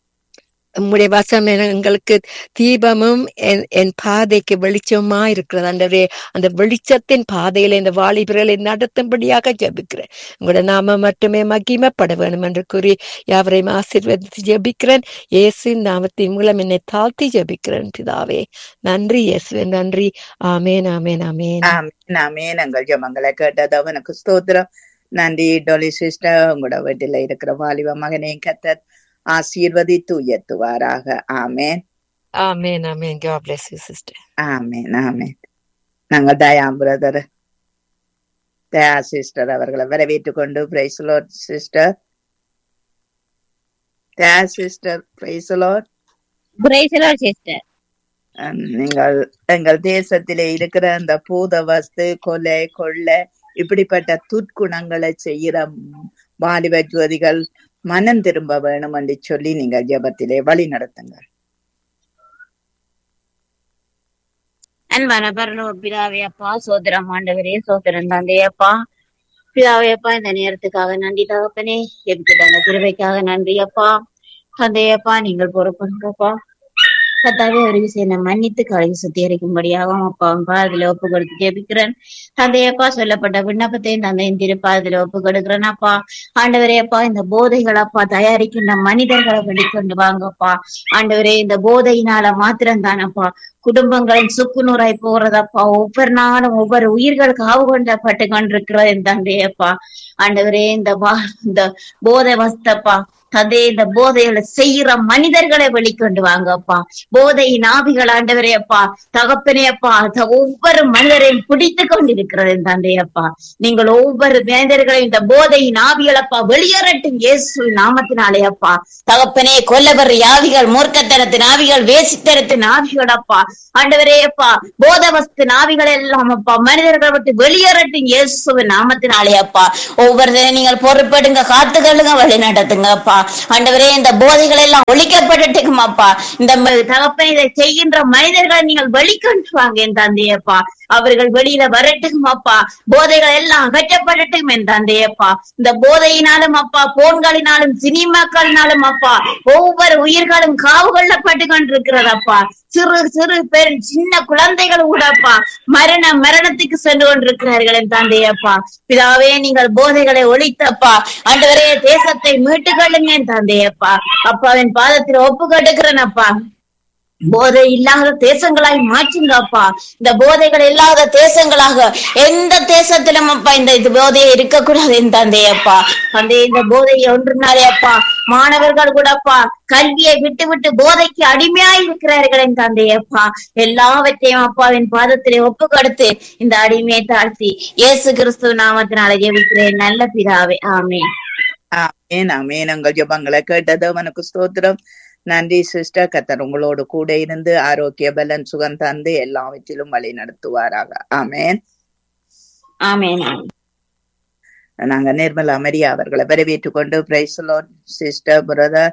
உம்முடைய வசனம் என- எங்களுக்கு தீபமும் என்- என் பாதைக்கு வெளிச்சமா இருக்கிறது ஆண்டவரே அந்த வெளிச்சத்தின் பாதையில இந்த வாலிபர்களை நடத்தும்படியாக ஜெபிக்கிறேன் உங்களோட நாம மட்டுமே மகிமைப்பட வேணும் என்று கூறி யாவரையும் ஆசீர்வதித்து ஜெபிக்கிறேன் இயேசுவின் நாமத்தின் மூலம் என்னை தாழ்த்தி ஜெபிக்கிறேன் பிதாவே நன்றி இயேசுவே நன்றி ஆமேன் ஆமேன் ஆமேன் ஆமென் ஆமென் எங்கள் ஜெபங்களை கேட்டது அவனுக்கு ஸ்தோத்திரம் நன்றி டொலி சிஸ்டர் உங்களோட வீட்டில இருக்கிற வாலிப மகனையும் கத்தர் ஆசீர்வதித்து உயர்த்துவாராக ஆமென் ஆமேன் ஆமேன் God bless you sister ஆமென் ஆமென் நாங்கள் தயா பிரதர் தயா சிஸ்டர் அவர்களை வரவேற்றுக் கொண்டு praise sister Daya sister praise Praise the Lord, sister. நீங்கள் எங்கள் தேசத்திலே இருக்கிற அந்த பூத வஸ்து கொலை கொள்ளை இப்படிப்பட்ட துர்க்குணங்களை செய்கிற வாலிப ஜோதிகள் மனம் திரும்ப வேணும் என்று சொல்லி நீங்கள் ஜெபத்திலே வழி நடத்துங்க அன்பான பரலோக பிதாவே அப்பா சோதரம் ஆண்டவரே சோதரம் தந்தை அப்பா பிதாவே அப்பா இந்த நேரத்துக்காக நன்றி தகப்பனே எதுக்கு தந்த கிருபைக்காக நன்றி அப்பா தந்தையப்பா நீங்கள் பொறுப்புங்கப்பா கத்தாவே ஒரு விஷயம் மன்னித்து கழுவி சுத்திகரிக்கும்படியாகவும் அப்பா பாதத்துல ஒப்பு கொடுத்து ஜெபிக்கிறேன் தந்தையப்பா சொல்லப்பட்ட விண்ணப்பத்தையும் தந்தையின் திருப்பாதத்துல ஒப்பு கொடுக்கிறேன் அப்பா ஆண்டவரே அப்பா இந்த போதைகள் அப்பா தயாரிக்கின்ற மனிதர்களை வெளிக்கொண்டு வாங்கப்பா ஆண்டவரே இந்த போதையினால மாத்திரம் தானப்பா குடும்பங்கள் சுக்குநூறாய் போறதப்பா ஒவ்வொரு நாளும் ஒவ்வொரு உயிர்கள் காவு கொண்டப்பட்டு கொண்டிருக்கிறது என் தந்தையப்பா ஆண்டவரே இந்த வா இந்த போதை வஸ்தப்பா தந்தை இந்த போதைகளை செய்யற மனிதர்களை வெளிக்கொண்டு வாங்கப்பா போதையின் ஆவிகள் ஆண்டவரே அப்பா தகப்பனே அப்பா த- ஒவ்வொரு மனிதரையும் பிடித்து கொண்டிருக்கிறது என் தந்தையப்பா நீங்கள் ஒவ்வொரு மனிதர்களையும் இந்த போதையின் ஆவிகள் அப்பா வெளியேறட்டும் இயேசு நாமத்தினாலே அப்பா தகப்பனே கொல்லவர் ஆவிகள் மூர்க்கத்தனத்தின் ஆவிகள் வேசித்தனத்தின் ஆவிகள் அப்பா ஆண்டவரே அப்பா போதவஸ்து ஆவிகள் எல்லாம் அப்பா மனிதர்களை விட்டு வெளியேறட்டும் இயேசுவின் நாமத்தினாலே அப்பா ஒவ்வொரு நீங்கள் பொறுப்பெடுங்க காத்துக்கொள்ளுங்க வழி நடத்துங்க அப்பா ஆண்டவரே இந்த போதைகள் எல்லாம் ஒழிக்கப்பட்டுட்டுக்கும் அப்பா இந்த ம- தகப்பன் இதை செய்கின்ற மனிதர்களை நீங்கள் வெளிக்கொண்டு வாங்க என் தந்தையப்பா அவர்கள் வெளியில வரட்டும் அப்பா போதைகள் எல்லாம் அகற்றப்படட்டும் என் தந்தையப்பா இந்த போதையினாலும் அப்பா போன்களினாலும் சினிமாக்களினாலும் அப்பா ஒவ்வொரு உயிர்களும் காவு கொள்ளப்பட்டு கொண்டிருக்கிறதப்பா சிறு சிறு பேர் சின்ன குழந்தைகள் கூடப்பா மரண மரணத்துக்கு சென்று கொண்டிருக்கிறார்கள் என் தந்தையப்பா பிதாவே நீங்கள் போதைகளை ஒழித்தப்பா ஆண்டவரே தேசத்தை மீட்டுக் கொள்ளுங்க என் தந்தையப்பா அப்பாவின் பாதத்தில் ஒப்பு கட்டுக்கிறேனப்பா போதை இல்லாத தேசங்களாய் மாற்றுங்கப்பா இந்த போதைகள் இல்லாத தேசங்களாக எந்த தேசத்திலும் அப்பா இந்த இது போதையை இருக்கக்கூடாது என் தந்தையப்பா தந்தை இந்த போதையை ஒன்றுனாலே அப்பா மாணவர்கள் கூடப்பா கல்வியை விட்டு விட்டு போதைக்கு அடிமையாய் இருக்கிறார்கள் என் தந்தையப்பா எல்லாவற்றையும் அப்பாவின் பாதத்திலே ஒப்பு கொடுத்து இந்த அடிமையை தாழ்த்தி இயேசு கிறிஸ்துவ நாமத்தினாலே ஜெபிக்கிறேன் நல்ல பிதாவே ஆமென் ஆமேன் ஆமேன் உங்கள் ஜெபங்களை கேட்டது அவனுக்கு ஸ்தோத்திரம் நன்றி சிஸ்டர் கத்தர் உங்களோடு கூட இருந்து ஆரோக்கிய பலன் சுகம் தந்து எல்லாவற்றிலும் வழி நடத்துவாராக ஆமேன் ஆமென் ஆமென் நாங்க நிர்மலா மரியா அவர்களை வரவேற்றுக் கொண்டு பிரைஸ் சிஸ்டர் பிரதர்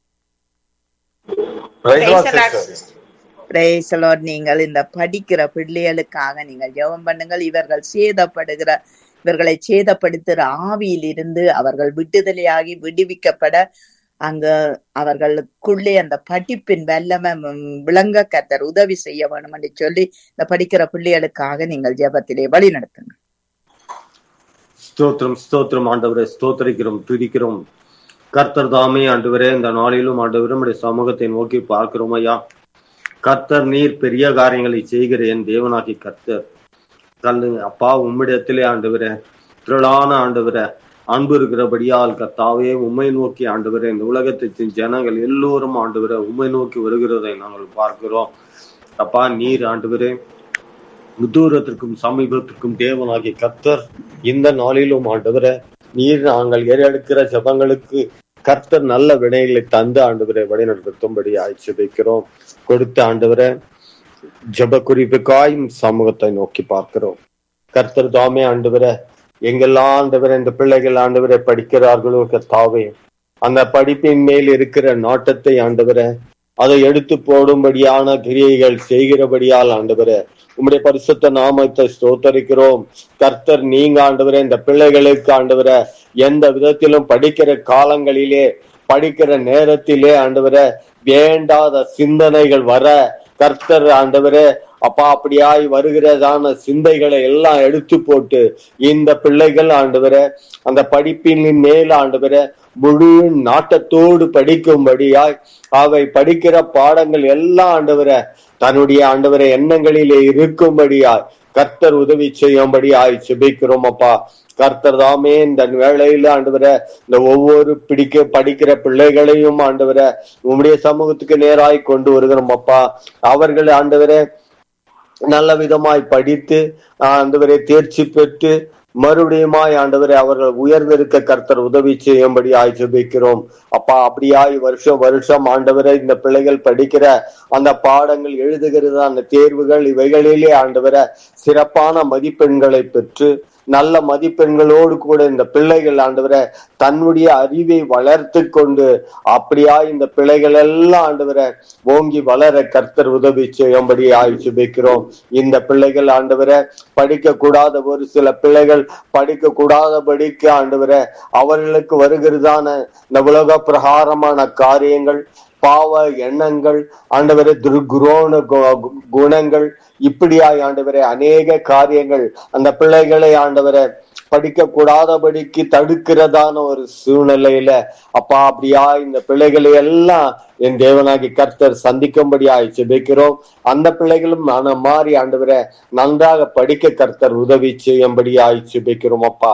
பிரைஸ் நீங்கள் இந்த படிக்கிற பிள்ளைகளுக்காக நீங்கள் ஜெபம் பண்ணுங்கள் இவர்கள் சேதப்படுகிற இவர்களை சேதப்படுத்துகிற ஆவியிலிருந்து அவர்கள் விடுதலையாகி விடுவிக்கப்பட அங்க அவர்களுக்குள்ளே அந்த படிப்பின் வல்லமை ம், விளங்க கத்தர் உதவி செய்ய வேணும் என்று சொல்லி இந்த படிக்கிற பிள்ளைகளுக்காக நீங்கள் ஜெபத்திலே வழி நடத்துங்க ஸ்தோத்திரம் ஸ்தோத்திரம் ஆண்டவரே ஸ்தோத்தரிக்கிறோம் துதிக்கிறோம் கர்த்தர் தாமே ஆண்டவரே இந்த நாளிலும் ஆண்டவரே உம்முடைய சமூகத்தை நோக்கி பார்க்கிறோம் ஐயா கர்த்தர் நீர் பெரிய காரியங்களை செய்கிறேன் தேவனாகி கர்த்தர் கல்லு அப்பா உம்மிடத்திலே ஆண்டவரே திரளான ஆண்டவரே அன்பு இருக்கிறபடியால் கர்த்தாவே உம்மை நோக்கி ஆண்டவரே இந்த உலகத்தின் ஜனங்கள் எல்லோரும் ஆண்டவரே உம்மை நோக்கி வருகிறதை நாங்கள் பார்க்கிறோம் அப்பா நீர் ஆண்டவரே தூரத்திற்கும் சமீபத்திற்கும் தேவனாகிய கர்த்தர் இந்த நாளிலும் ஆண்டவரே நீர் நாங்கள் ஏறெடுக்கிற ஜபங்களுக்கு கர்த்தர் நல்ல வினைகளை தந்து ஆண்டவரை வழிநடத்தும்படி ஆய்ச்சிதைக்கிறோம் கொடுத்த ஆண்டவரை ஜப குறிப்புக்காய் சமூகத்தை நோக்கி பார்க்கிறோம் கர்த்தர் தாமே ஆண்டவரை எங்கெல்லாம் ஆண்டவரை இந்த பிள்ளைகள் ஆண்டவரை படிக்கிறார்களோ கர்த்தாவே அந்த படிப்பின் மேல் இருக்கிற நாட்டத்தை ஆண்டவரை அதை எடுத்து போடும்படியான கிரியைகள் செய்கிறபடியால் ஆண்டவரே உம்முடைய பரிசுத்த நாமத்தை ஸ்தோத்தரிக்கிறோம் கர்த்தர் நீங்க ஆண்டவரே இந்த பிள்ளைகளுக்கு ஆண்டவரே எந்த விதத்திலும் படிக்கிற காலங்களிலே படிக்கிற நேரத்திலே ஆண்டவரே வேண்டாத சிந்தனைகள் வர கர்த்தர் ஆண்டவரே அப்பா அப்படியாய் வருகிறதான சிந்தைகளை எல்லாம் எடுத்து போட்டு இந்த பிள்ளைகள் ஆண்டவரே அந்த படிப்பின் மேல் ஆண்டவரே முழு நாட்டத்தோடு படிக்கும்படியாய் அவை படிக்கிற பாடங்கள் எல்லாம் ஆண்டவரை தன்னுடைய ஆண்டவரை எண்ணங்களிலே இருக்கும்படியாய் கர்த்தர் உதவி செய்யும்படியாய் செபிக்கிறோம் அப்பா கர்த்தர் தாமே இந்த வேளையில ஆண்டவரை இந்த ஒவ்வொரு பிடிக்க படிக்கிற பிள்ளைகளையும் ஆண்டவரை உம்முடைய சமூகத்துக்கு நேராய் கொண்டு வருகிறோம் அப்பா அவர்கள் ஆண்டவரை நல்ல விதமாய் படித்து ஆண்டவரை தேர்ச்சி பெற்று மறுபடியுமாய் ஆண்டவரை அவர்கள் உயர்ந்திருக்க கர்த்தர் உதவி செய்யும்படி ஆய்ச்சிபிக்கிறோம் அப்பா அப்படியாய் வருஷம் வருஷம் ஆண்டவரை இந்த பிள்ளைகள் படிக்கிற அந்த பாடங்கள் எழுதுகிறது அந்த தேர்வுகள் இவைகளிலே ஆண்டவரை சிறப்பான மதிப்பெண்களை பெற்று நல்ல மதிப்பெண்களோடு கூட இந்த பிள்ளைகள் ஆண்டவரை தன்னுடைய அறிவை வளர்த்து கொண்டு அப்படியா இந்த பிள்ளைகள் எல்லாம் ஆண்டவரை ஓங்கி வளர கர்த்தர் உதவி செய்யும்படி ஆய்ச்சி வைக்கிறோம் இந்த பிள்ளைகள் ஆண்டவரை படிக்க கூடாத ஒரு சில பிள்ளைகள் படிக்க கூடாதபடிக்கு ஆண்டவரை அவர்களுக்கு வருகிறதான இந்த உலக பிரகாரமான காரியங்கள் பாவ எண்ணங்கள் ஆண்டவரை துர்குரோண கு- குணங்கள் இப்படியாய் ஆண்டவரே அநேக காரியங்கள் அந்த பிள்ளைகளை ஆண்டவரை படிக்க கூடாதபடிக்கு தடுக்கிறதான ஒரு சூழ்நிலையில அப்பா அப்படியா இந்த பிள்ளைகளை எல்லாம் என் தேவனாகி கர்த்தர் சந்திக்கும்படியாய் ஜெபிக்கிறோம் அந்த பிள்ளைகளும் மன மாறி ஆண்டவரை நன்றாக படிக்க கர்த்தர் உதவி செய்யும்படியாய் ஜெபிக்கிறோம் அப்பா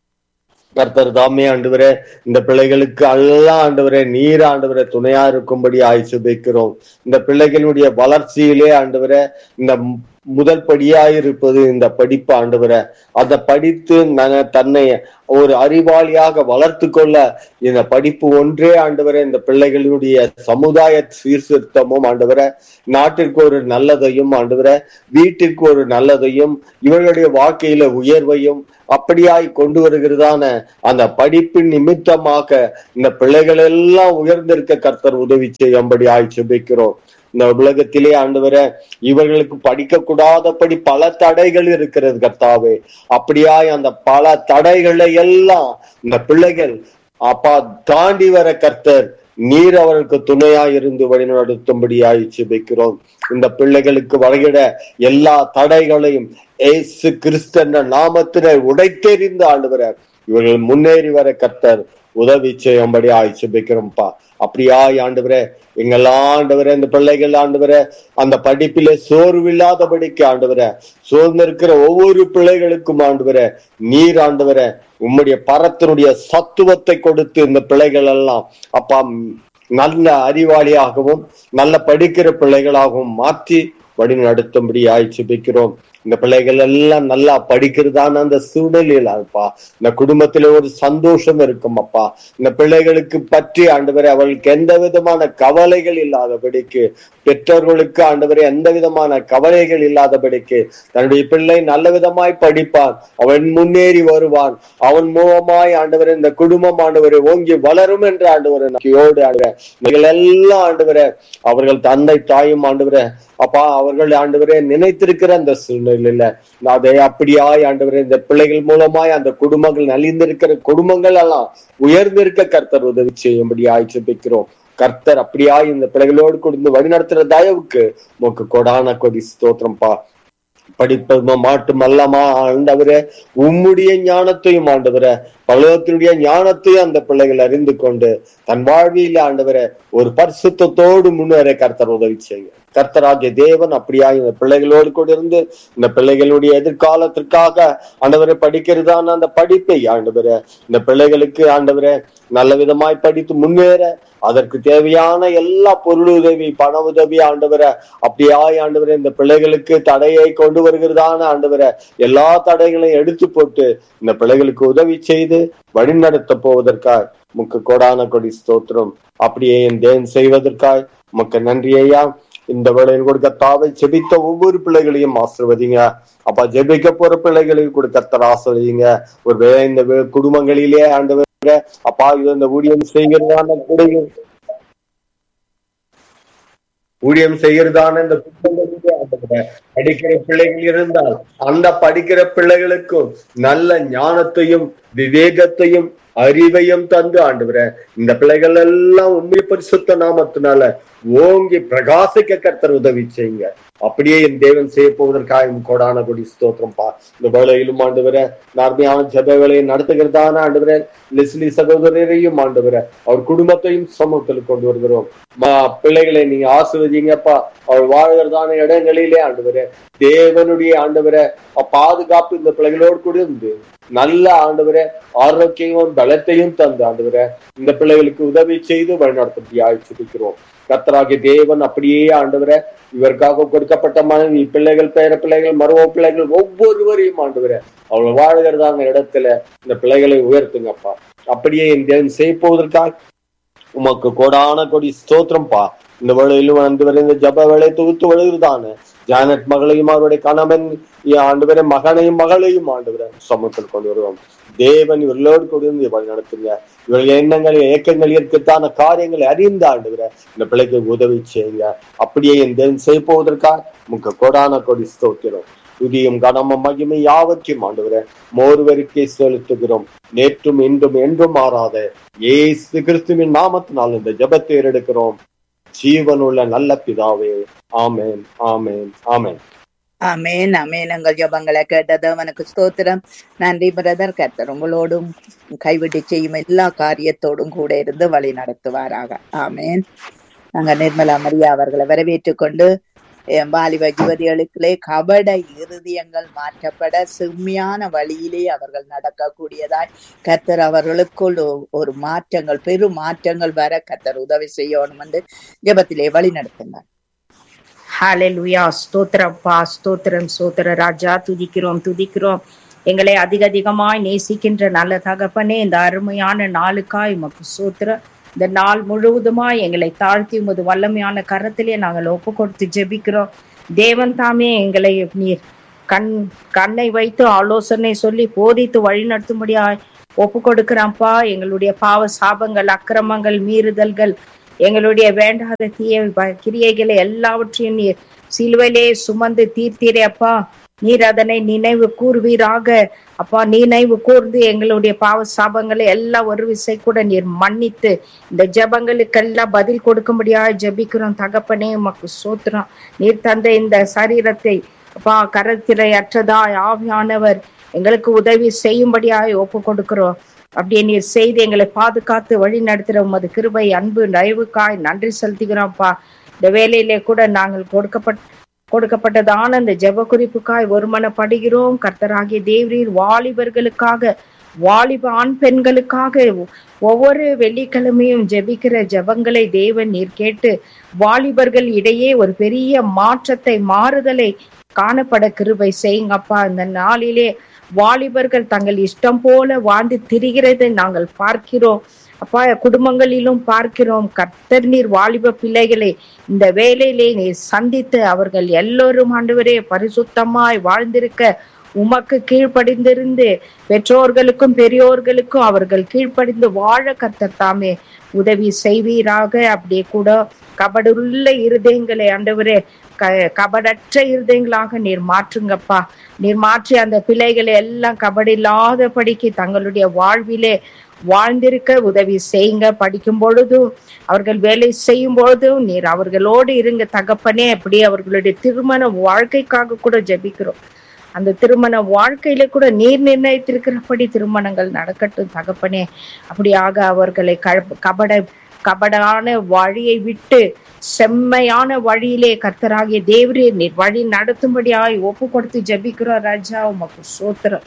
கர்த்தர் தாமே ஆண்டவரே இந்த பிள்ளைகளுக்கு எல்லாம் ஆண்டவரே நீர் ஆண்டவரே துணையா இருக்கும்படி ஆய்ச்சுபிக்கிறோம் இந்த பிள்ளைகளுடைய வளர்ச்சியிலே ஆண்டவரே இந்த மு- முதல் படியாயிருப்பது இந்த படிப்பு ஆண்டவரே அதை படித்து ந- தன்னை ஒரு அறிவாளியாக வளர்த்து கொள்ள இந்த படிப்பு ஒன்றே ஆண்டவரே இந்த பிள்ளைகளுடைய சமுதாய சீர்திருத்தமும் ஆண்டவரே நாட்டிற்கு ஒரு நல்லதையும் ஆண்டவரே வீட்டிற்கு ஒரு நல்லதையும் இவர்களுடைய வாழ்க்கையில உயர்வையும் அப்படியாய் கொண்டு வருகிறதான அந்த படிப்பின் நிமித்தமாக இந்த பிள்ளைகள் எல்லாம் உயர்ந்திருக்க கர்த்தர் உதவி செய்யும்படி ஆய் செபிக்கிறோம் இந்த உலகத்திலே ஆண்டவரே இவர்களுக்கு படிக்க கூடாதபடி பல தடைகள் இருக்கிறது கர்த்தாவே அப்படியாய் அந்த பல தடைகளை எல்லாம் இந்த பிள்ளைகள் அப்பா தாண்டி வர கர்த்தர் நீர் அவர்களுக்கு துணையாய் இருந்து வழிநடத்தும்படியாய் செபிக்கிறோம் இந்த பிள்ளைகளுக்கு வருகிற எல்லா தடைகளையும் ஏசு கிறிஸ்து என்ற நாமத்தினை உடைத்தெறிந்து ஆண்டவர இவர்கள் முன்னேறி வர கர்த்தர் உதவி செய்யும்படி ஆய்ச்சிபிக்கிறோம்ப்பா அப்படியாய் ஆண்டவரே எங்கெல்லாம் ஆண்டவரே இந்த பிள்ளைகள் ஆண்டவரே அந்த படிப்பிலே சோர்வில்லாதபடிக்கு ஆண்டவரே சோர்ந்து இருக்கிற ஒவ்வொரு பிள்ளைகளுக்கும் ஆண்டவரே நீர் ஆண்டவரே உம்முடைய பரத்தினுடைய சத்துவத்தை கொடுத்து இந்த பிள்ளைகள் எல்லாம் அப்பா நல்ல அறிவாளியாகவும் நல்ல படிக்கிற பிள்ளைகளாகவும் மாற்றி வழி நடத்தும்படி ஆய்ச்சிபிக்கிறோம் இந்த பிள்ளைகள் எல்லாம் நல்லா படிக்கிறதான அந்த சூழ்நிலையில அப்பா இந்த குடும்பத்துல ஒரு சந்தோஷம் இருக்கும் அப்பா இந்த பிள்ளைகளுக்கு பற்றி ஆண்டவரை அவர்களுக்கு எந்த விதமான கவலைகள் இல்லாதபடிக்கு பெற்றோர்களுக்கு ஆண்டவரை எந்த விதமான கவலைகள் இல்லாதபடிக்கு தன்னுடைய பிள்ளை நல்ல விதமாய் படிப்பான் அவன் முன்னேறி வருவான் அவன் மூலமாய் ஆண்டவரை இந்த குடும்பம் ஆண்டவரை ஓங்கி வளரும் என்று ஆண்டவரை நம்பிக்கையோடு ஆண்டவரை நீங்கள் எல்லாம் ஆண்டவரை அவர்கள் தந்தை தாயும் ஆண்டவரை அப்பா அவர்கள் ஆண்டவரே நினைத்திருக்கிற அந்த சூழ்நிலையில அதை அப்படியாய் ஆண்டவரே இந்த பிள்ளைகள் மூலமாய் அந்த குடும்பங்கள் நலிந்திருக்கிற குடும்பங்கள் எல்லாம் உயர்ந்திருக்க கர்த்தர் உதவி செய்யும்படி ஆய்ச்சிப்பிக்கிறோம் கர்த்தர் அப்படியாய் இந்த பிள்ளைகளோடு கொடுத்து வழிநடத்துற தயவுக்கு உமக்கு கொடான கொடி ஸ்தோத்திரம்பா படிப்பது மாட்டும் அல்லமா ஆண்டவரே உம்முடைய ஞானத்தையும் ஆண்டவரே பலவத்தினுடைய ஞானத்தையும் அந்த பிள்ளைகள் அறிந்து கொண்டு தன் வாழ்வியில் ஆண்டவரே ஒரு பரிசுத்தத்தோடு முன்னேற கர்த்தர் உதவி செய்யுங்க கர்த்தராகிய தேவன் அப்படியா இந்த பிள்ளைகளோடு கூட இருந்து இந்த பிள்ளைகளுடைய எதிர்காலத்திற்காக ஆண்டவரை படிக்கிறதான அந்த படிப்பை ஆண்டவரே இந்த பிள்ளைகளுக்கு ஆண்டவரே நல்ல விதமாய் படித்து முன்னேற அதற்கு தேவையான எல்லா பொருள் உதவி பண உதவி ஆண்டவரை அப்படியாய் ஆண்டவரை இந்த பிள்ளைகளுக்கு தடையை கொண்டு வருகிறதான ஆண்டவரை எல்லா தடைகளையும் எடுத்து போட்டு இந்த பிள்ளைகளுக்கு உதவி செய்து வழிநடத்த போவதற்காய் முக்கு கோடான கொடி ஸ்தோத்திரம் அப்படியே என் தேவன் செய்வதற்காய் உமக்கு நன்றி ஐயா இந்த வேளையில் கொடுக்க தாவை செபித்த ஒவ்வொரு பிள்ளைகளையும் ஆசிர்வதிங்க அப்பா ஜெபிக்க போற பிள்ளைகளையும் கூட கத்தர் ஆசிர்வதிங்க ஒரு வேளை இந்த வே- குடும்பங்களிலே ஆண்டவர் அப்பா இது இந்த ஊழியம் செய்கிறதான பிள்ளைகள் ஊழியம் செய்கிறதான இந்த குடும்பங்களிலே ஆண்டவரே, படிக்கிற பிள்ளைகள் இருந்தால் அந்த படிக்கிற பிள்ளைகளுக்கும் நல்ல ஞானத்தையும் விவேகத்தையும் அறிவையும் தந்து ஆண்டவரே இந்த பிள்ளைகள் எல்லாம் உண்மை பரிசுத்த நாமத்தினால ஓங்கி பிரகாசிக்க கர்த்தர் உதவி செய்யுங்க அப்படியே என் தேவன் செய்ய போவதற்காக உம் கோடான கொடி ஸ்தோத்திரம் பா இந்த வேலையிலும் ஆண்டவரே நார்மையான ஜப வேலையை நடத்துகிறதான ஆண்டவரே லெஸ்லி சகோதரரையும் ஆண்டவரே அவர் குடும்பத்தையும் சமூகத்தில் கொண்டு வருகிறோம் மா பிள்ளைகளை நீங்க ஆசிர்வதிங்கப்பா அவர் வாழ்கிறதான இடங்களிலே ஆண்டவரே தேவனுடைய ஆண்டவரை பாதுகாப்பு இந்த பிள்ளைகளோடு கூட இருந்து நல்ல ஆண்டவரே ஆரோக்கியமும் பலத்தையும் தந்து ஆண்டவரே இந்த பிள்ளைகளுக்கு உதவி செய்து வழிநடத்தி ஆய்ச்சிருக்கிறோம் கர்த்தராகிய தேவன் அப்படியே ஆண்டவரே இவருக்காக கொடுக்கப்பட்ட மனைவி பிள்ளைகள் பேர பிள்ளைகள் மருவ பிள்ளைகள் ஒவ்வொருவரையும் ஆண்டவரே அவள் வாழ்கிறதான இடத்துல இந்த பிள்ளைகளை உயர்த்துங்கப்பா அப்படியே என் தேவன் செய்ய போவதற்காக உமக்கு கோடான கொடி ஸ்தோத்திரம்பா இந்த வேளையிலும் ஆண்டவரே இந்த ஜப வேலை தொகுத்து வருகிறதான ஜானட் மகளையும் அவருடைய கணவன் ஆண்டவரே மகனையும் மகளையும் ஆண்டவரை சமூகத்தில் கொண்டு வருவோம் தேவன் இவர்களோடு கூட இருந்து வழி நடத்துங்க இவர்கள் எண்ணங்கள் ஏக்கங்கள் இருக்கத்தான காரியங்களை அறிந்த ஆண்டவரை இந்த பிள்ளைக்கு உதவி செய்யுங்க அப்படியே என் தேவன் செய்ய போவதற்காக முக்க கோடான கொடி ஸ்தோத்திரம் துதியும் கனமும் மகிமை யாவற்றையும் ஆண்டவரே மோர்வருக்கே செலுத்துகிறோம் நேற்றும் இன்றும் என்றும் மாறாத ஏசு கிறிஸ்துவின் நாமத்தினால் இந்த ஜெபத்தை ஏறெடுக்கிறோம் ஜீவனுள்ள நல்ல பிதாவே ஆமென் ஆமென் ஆமென் அமேன் அமேன் எங்கள் ஜபங்களை கேட்டது அவனுக்கு ஸ்தோத்திரம் நன்றி பிரதர் கர்த்தர் உங்களோடும் கைவிட்டு செய்யும் எல்லா காரியத்தோடும் கூட இருந்து வழி நடத்துவாராக ஆமேன் நாங்க நிர்மலா மரியா அவர்களை வரவேற்றுக் கொண்டு என் வாலிப யுவதிகளுக்குள்ளே கபட இருதயங்கள் மாற்றப்பட செம்மையான வழியிலே அவர்கள் நடக்கக்கூடியதாய் கர்த்தர் அவர்களுக்குள் ஒ- ஒரு மாற்றங்கள் பெரும் மாற்றங்கள் வர கர்த்தர் உதவி செய்யணும் என்று ஜெபத்திலே வழி நடத்துங்க ஹalleluya ஸ்தோத்திரப்பா ஸ்தோத்திரம் ஸ்தோத்திர ராஜா துதிக்கிறோம் துதிக்கிறோம் எங்களை அதிக அதிகமாய் நேசிக்கின்ற நல்ல தகப்பனே இந்த அருமையான நாளுக்காய் உமக்கு ஸ்தோத்திரம் இந்த நாள் முழுவதுமாய் எங்களை தாழ்த்தி உமது வல்லமையான கரத்திலே நாங்கள் ஒப்பு கொடுத்து ஜெபிக்கிறோம் தேவன் தாமே எங்களை நீர் கண் கண்ணை வைத்து ஆலோசனை சொல்லி போதித்து வழி நடத்தும்படியாய் ஒப்பு கொடுக்கிறான்ப்பா எங்களுடைய பாவ சாபங்கள் அக்கிரமங்கள் மீறுதல்கள் எங்களுடைய வேண்டாத தீய ப- கிரியைகளை எல்லாவற்றையும் நீர் சிலுவையிலே சுமந்து தீர்த்தீரே அப்பா நீர் அதனை நினைவு கூர்வீராக அப்பா நினைவு கூர்ந்து எங்களுடைய பாவ சாபங்களை எல்லாம் ஒரு விசை கூட நீர் மன்னித்து இந்த ஜெபங்களுக்கெல்லாம் பதில் கொடுக்கும்படியாக ஜெபிக்கிறோம் தகப்பனே உமக்கு சோத்திரம் நீர் தந்த இந்த சரீரத்தை அப்பா கரத்திரை அற்றதாய் ஆவியானவர் எங்களுக்கு உதவி செய்யும்படியாய் ஒப்பு கொடுக்கிறோம் அப்படியே நீர் செய்து எங்களை பாதுகாத்து வழி நடத்துற உமது கிருபை அன்பு தயவுக்காய் நன்றி செலுத்துகிறோம்ப்பா இந்த வேலையிலே கூட நாங்கள் கொடுக்கப்பட்ட கொடுக்கப்பட்டதான இந்த ஜெப குறிப்புக்காய் ஒருமனப்படுகிறோம் கர்த்தராகிய தேவரீர் வாலிபர்களுக்காக வாலிப ஆண் பெண்களுக்காக ஒவ்வொரு வெள்ளிக்கிழமையும் ஜெபிக்கிற ஜெபங்களை தேவன் நீர் கேட்டு வாலிபர்கள் இடையே ஒரு பெரிய மாற்றத்தை மாறுதலை காணப்பட கிருபை செய்யுங்கப்பா இந்த நாளிலே வாலிபர்கள் தங்கள் இஷ்டம் போல வாழ்ந்து திரிகிறதை நாங்கள் பார்க்கிறோம் அப்பா குடும்பங்களிலும் பார்க்கிறோம் கர்த்தர் நீர் வாலிப பிள்ளைகளை இந்த வேலையிலே நீர் சந்தித்து அவர்கள் எல்லோரும் ஆண்டவரே பரிசுத்தமாய் வாழ்ந்திருக்க உமக்கு கீழ்ப்படிந்திருந்து பெற்றோர்களுக்கும் பெரியோர்களுக்கும் அவர்கள் கீழ்ப்படிந்து வாழ கர்த்தர் தாமே உதவி செய்வீராக அப்படியே கூட கபடுள்ள இருதயங்களை ஆண்டவரே க கபடற்ற இருதயங்களாக நீர் மாற்றுங்கப்பா நீர் மாற்றி அந்த பிள்ளைகளை எல்லாம் கபடி இல்லாதபடிக்கு தங்களுடைய வாழ்விலே வாழ்ந்திருக்க உதவி செய்யுங்க படிக்கும் பொழுதும் அவர்கள் வேலை செய்யும் பொழுதும் நீர் அவர்களோடு இருங்க தகப்பனே அப்படி அவர்களுடைய திருமண வாழ்க்கைக்காக கூட ஜெபிக்கிறோம் அந்த திருமண வாழ்க்கையில கூட நீர் நிர்ணயித்திருக்கிறபடி திருமணங்கள் நடக்கட்டும் தகப்பனே அப்படியாக அவர்களை க- கபட கபடான வழியை விட்டு செம்மையான வழியிலே கர்த்தராகிய தேவரே நீர் வழி நடத்தும்படியாய் ஒப்பு கொடுத்து ஜெபிக்கிறோம் ராஜா உமக்கு சோத்திரம்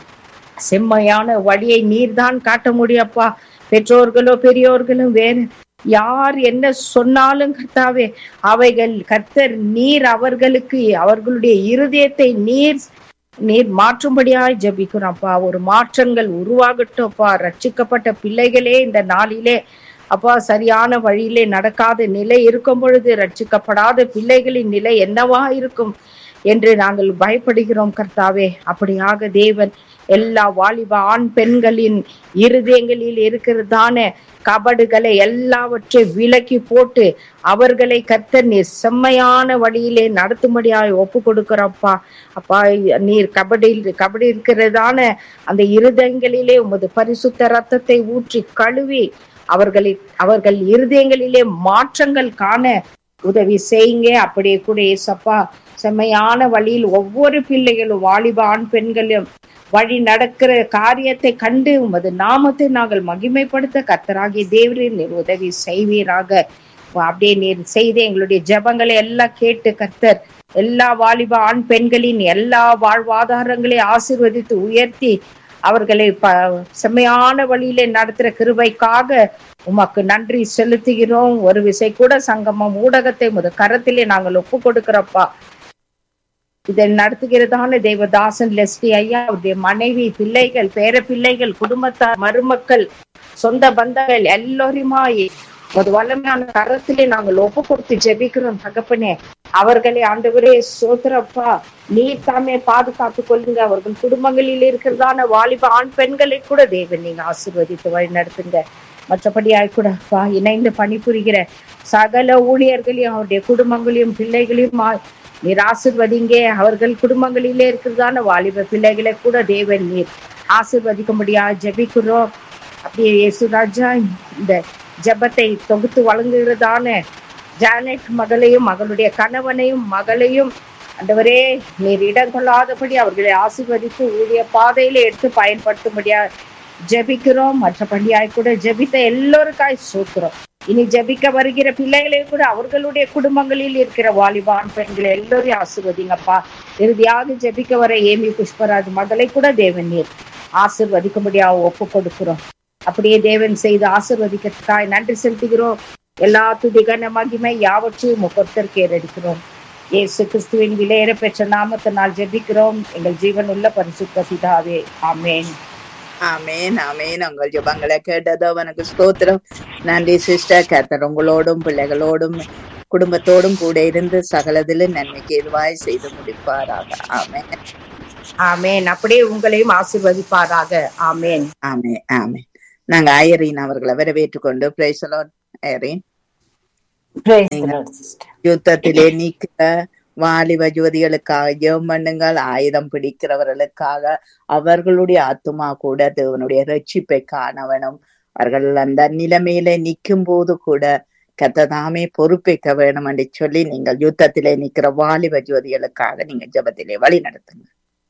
செம்மையான வழியை நீர்தான் காட்ட முடியப்பா பெற்றோர்களோ பெரியோர்களோ வேறு யார் என்ன சொன்னாலும் கர்த்தாவே அவைகள் கர்த்தர் நீர் அவர்களுக்கு அவர்களுடைய இருதயத்தை நீர் நீர் மாற்றும்படியாய் ஜெபிக்கிறோம்ப்பா ஒரு மாற்றங்கள் உருவாகட்டும்ப்பா ரட்சிக்கப்பட்ட பிள்ளைகளே இந்த நாளிலே அப்பா சரியான வழியிலே நடக்காத நிலை இருக்கும் பொழுது ரட்சிக்கப்படாத பிள்ளைகளின் நிலை என்னவா இருக்கும் என்று நாங்கள் பயப்படுகிறோம் கர்த்தாவே அப்படியாக தேவன் எல்லா வாலிப ஆண் பெண்களின் இருதயங்களில் இருக்கிறதான கபடுகளை எல்லாவற்றை விலக்கி போட்டு அவர்களை கர்த்தர் நீர் செம்மையான வழியிலே நடத்தும்படியாய் ஒப்பு கொடுக்கிறப்பா அப்பா நீர் கபடி கபடி இருக்கிறதான அந்த இருதயங்களிலே உமது பரிசுத்த ரத்தத்தை ஊற்றி கழுவி அவர்களை அவர்கள் இருதயங்களிலே மாற்றங்கள் காண உதவி செய்யுங்க அப்படியே கூட ஏசப்பா செம்மையான வழியில் ஒவ்வொரு பிள்ளைகளும் வாலிப ஆண் பெண்களும் வழி நடக்கிற காரியத்தை கண்டு உமது நாமத்தை நாங்கள் மகிமைப்படுத்த கர்த்தராகிய தேவரின் நீர் உதவி செய்வீராக அப்படியே நீர் செய்து எங்களுடைய ஜெபங்களை எல்லாம் கேட்டு கர்த்தர் எல்லா வாலிப ஆண் பெண்களின் எல்லா வாழ்வாதாரங்களையும் ஆசீர்வதித்து உயர்த்தி அவர்களை ப செம்மையான வழியிலே நடத்துற கிருபைக்காக உமக்கு நன்றி செலுத்துகிறோம் ஒரு விசை கூட சங்கமம் ஊடகத்தை முத கரத்திலே நாங்கள் ஒப்பு கொடுக்கிறப்பா இதை நடத்துகிறதான தெய்வதாசன் லெஸ்லி ஐயா அவருடைய மனைவி பிள்ளைகள் பேர பிள்ளைகள் குடும்பத்தார் மருமக்கள் சொந்த பந்தங்கள் எல்லோருமாய் ஒரு வல்லமையான கரத்திலே நாங்கள் ஒப்பு கொடுத்து ஜெபிக்கிறோம் தகப்பனே அவர்களை ஆண்டவரே சோதரப்பா நீர் தாமே பாதுகாத்துக் கொள்ளுங்க அவர்கள் குடும்பங்களில் இருக்கிறதான வாலிப ஆண் பெண்களை கூட தேவன் நீங்க ஆசீர்வதித்து வழி நடத்துங்க மற்றபடியாய் கூட அப்பா இணைந்து பணிபுரிகிற சகல ஊழியர்களையும் அவருடைய குடும்பங்களையும் பிள்ளைகளையும் ஆ- நீர் ஆசிர்வதிங்க அவர்கள் குடும்பங்களிலே இருக்கிறதான வாலிப பிள்ளைகளை கூட தேவன் நீர் ஆசிர்வதிக்கும்படியா ஜெபிக்கிறோம் அப்படியே இயேசுராஜா இந்த ஜெபத்தை தொகுத்து வழங்குகிறதான ஜானட் மகளையும் மகளுடைய கணவனையும் மகளையும் ஆண்டவரே நீர் இடம் கொள்ளாதபடி அவர்களை ஆசீர்வதித்து ஊழிய பாதையில எடுத்து பயன்படுத்தும்படியா ஜெபிக்கிறோம் மற்றபடியாய் கூட ஜெபித்த எல்லோருக்காய் சூக்கிறோம் இனி ஜெபிக்க வருகிற பிள்ளைகளை கூட அவர்களுடைய குடும்பங்களில் இருக்கிற வாலிபான் பெண்களை எல்லோரையும் ஆசிர்வதிங்கப்பா இறுதியாக ஜெபிக்க வர ஏமி புஷ்பராஜ் மகளை கூட தேவன் நீர் ஆசிர்வதிக்கும்படியாக ஒப்பு கொடுக்கிறோம் அப்படியே தேவன் செய்து ஆசிர்வதிக்கிறதுக்காய் நன்றி செலுத்துகிறோம் எல்லா துதிகன மகிமை யாவற்றையும் முகத்திற்கு ஏறெடுக்கிறோம் இயேசு கிறிஸ்துவின் விலையேற பெற்ற நாமத்தினால் ஜெபிக்கிறோம் எங்கள் ஜீவன் உள்ள பரிசுத்த பிதாவே ஆமென் ஆமேன் ஆமேன் உங்கள் ஜெபங்களை கேட்டது அவனுக்கு ஸ்தோத்திரம் நன்றி சிஸ்டர் கர்த்தர் உங்களோடும் பிள்ளைகளோடும் குடும்பத்தோடும் கூட இருந்து சகலதிலும் நன்மைக்கு எதுவாய் செய்து முடிப்பாராக ஆமேன் ஆமென் அப்படியே உங்களையும் ஆசிர்வதிப்பாராக ஆமென் ஆமே ஆமே நாங்க ஐயரின் அவர்களை வரவேற்றுக் கொண்டு பிரைசலோன் ஐயரின் Praise the Lord, sister. யுத்தத்திலே நீக்கிற வாலிப ஜோதிகளுக்காக ஜெபம் பண்ணுங்கள் ஆயுதம் பிடிக்கிறவர்களுக்காக அவர்களுடைய ஆத்துமா கூட தேவனுடைய ரட்சிப்பை காண வேணும் அவர்கள் அந்த நிலைமையில நிற்கும் போது கூட கத்ததாமே பொறுப்பேற்க வேணும் என்று சொல்லி நீங்கள் யுத்தத்திலே நிக்கிற வாலிப ஜோதிகளுக்காக நீங்க ஜெபத்திலே வழி நடத்துங்க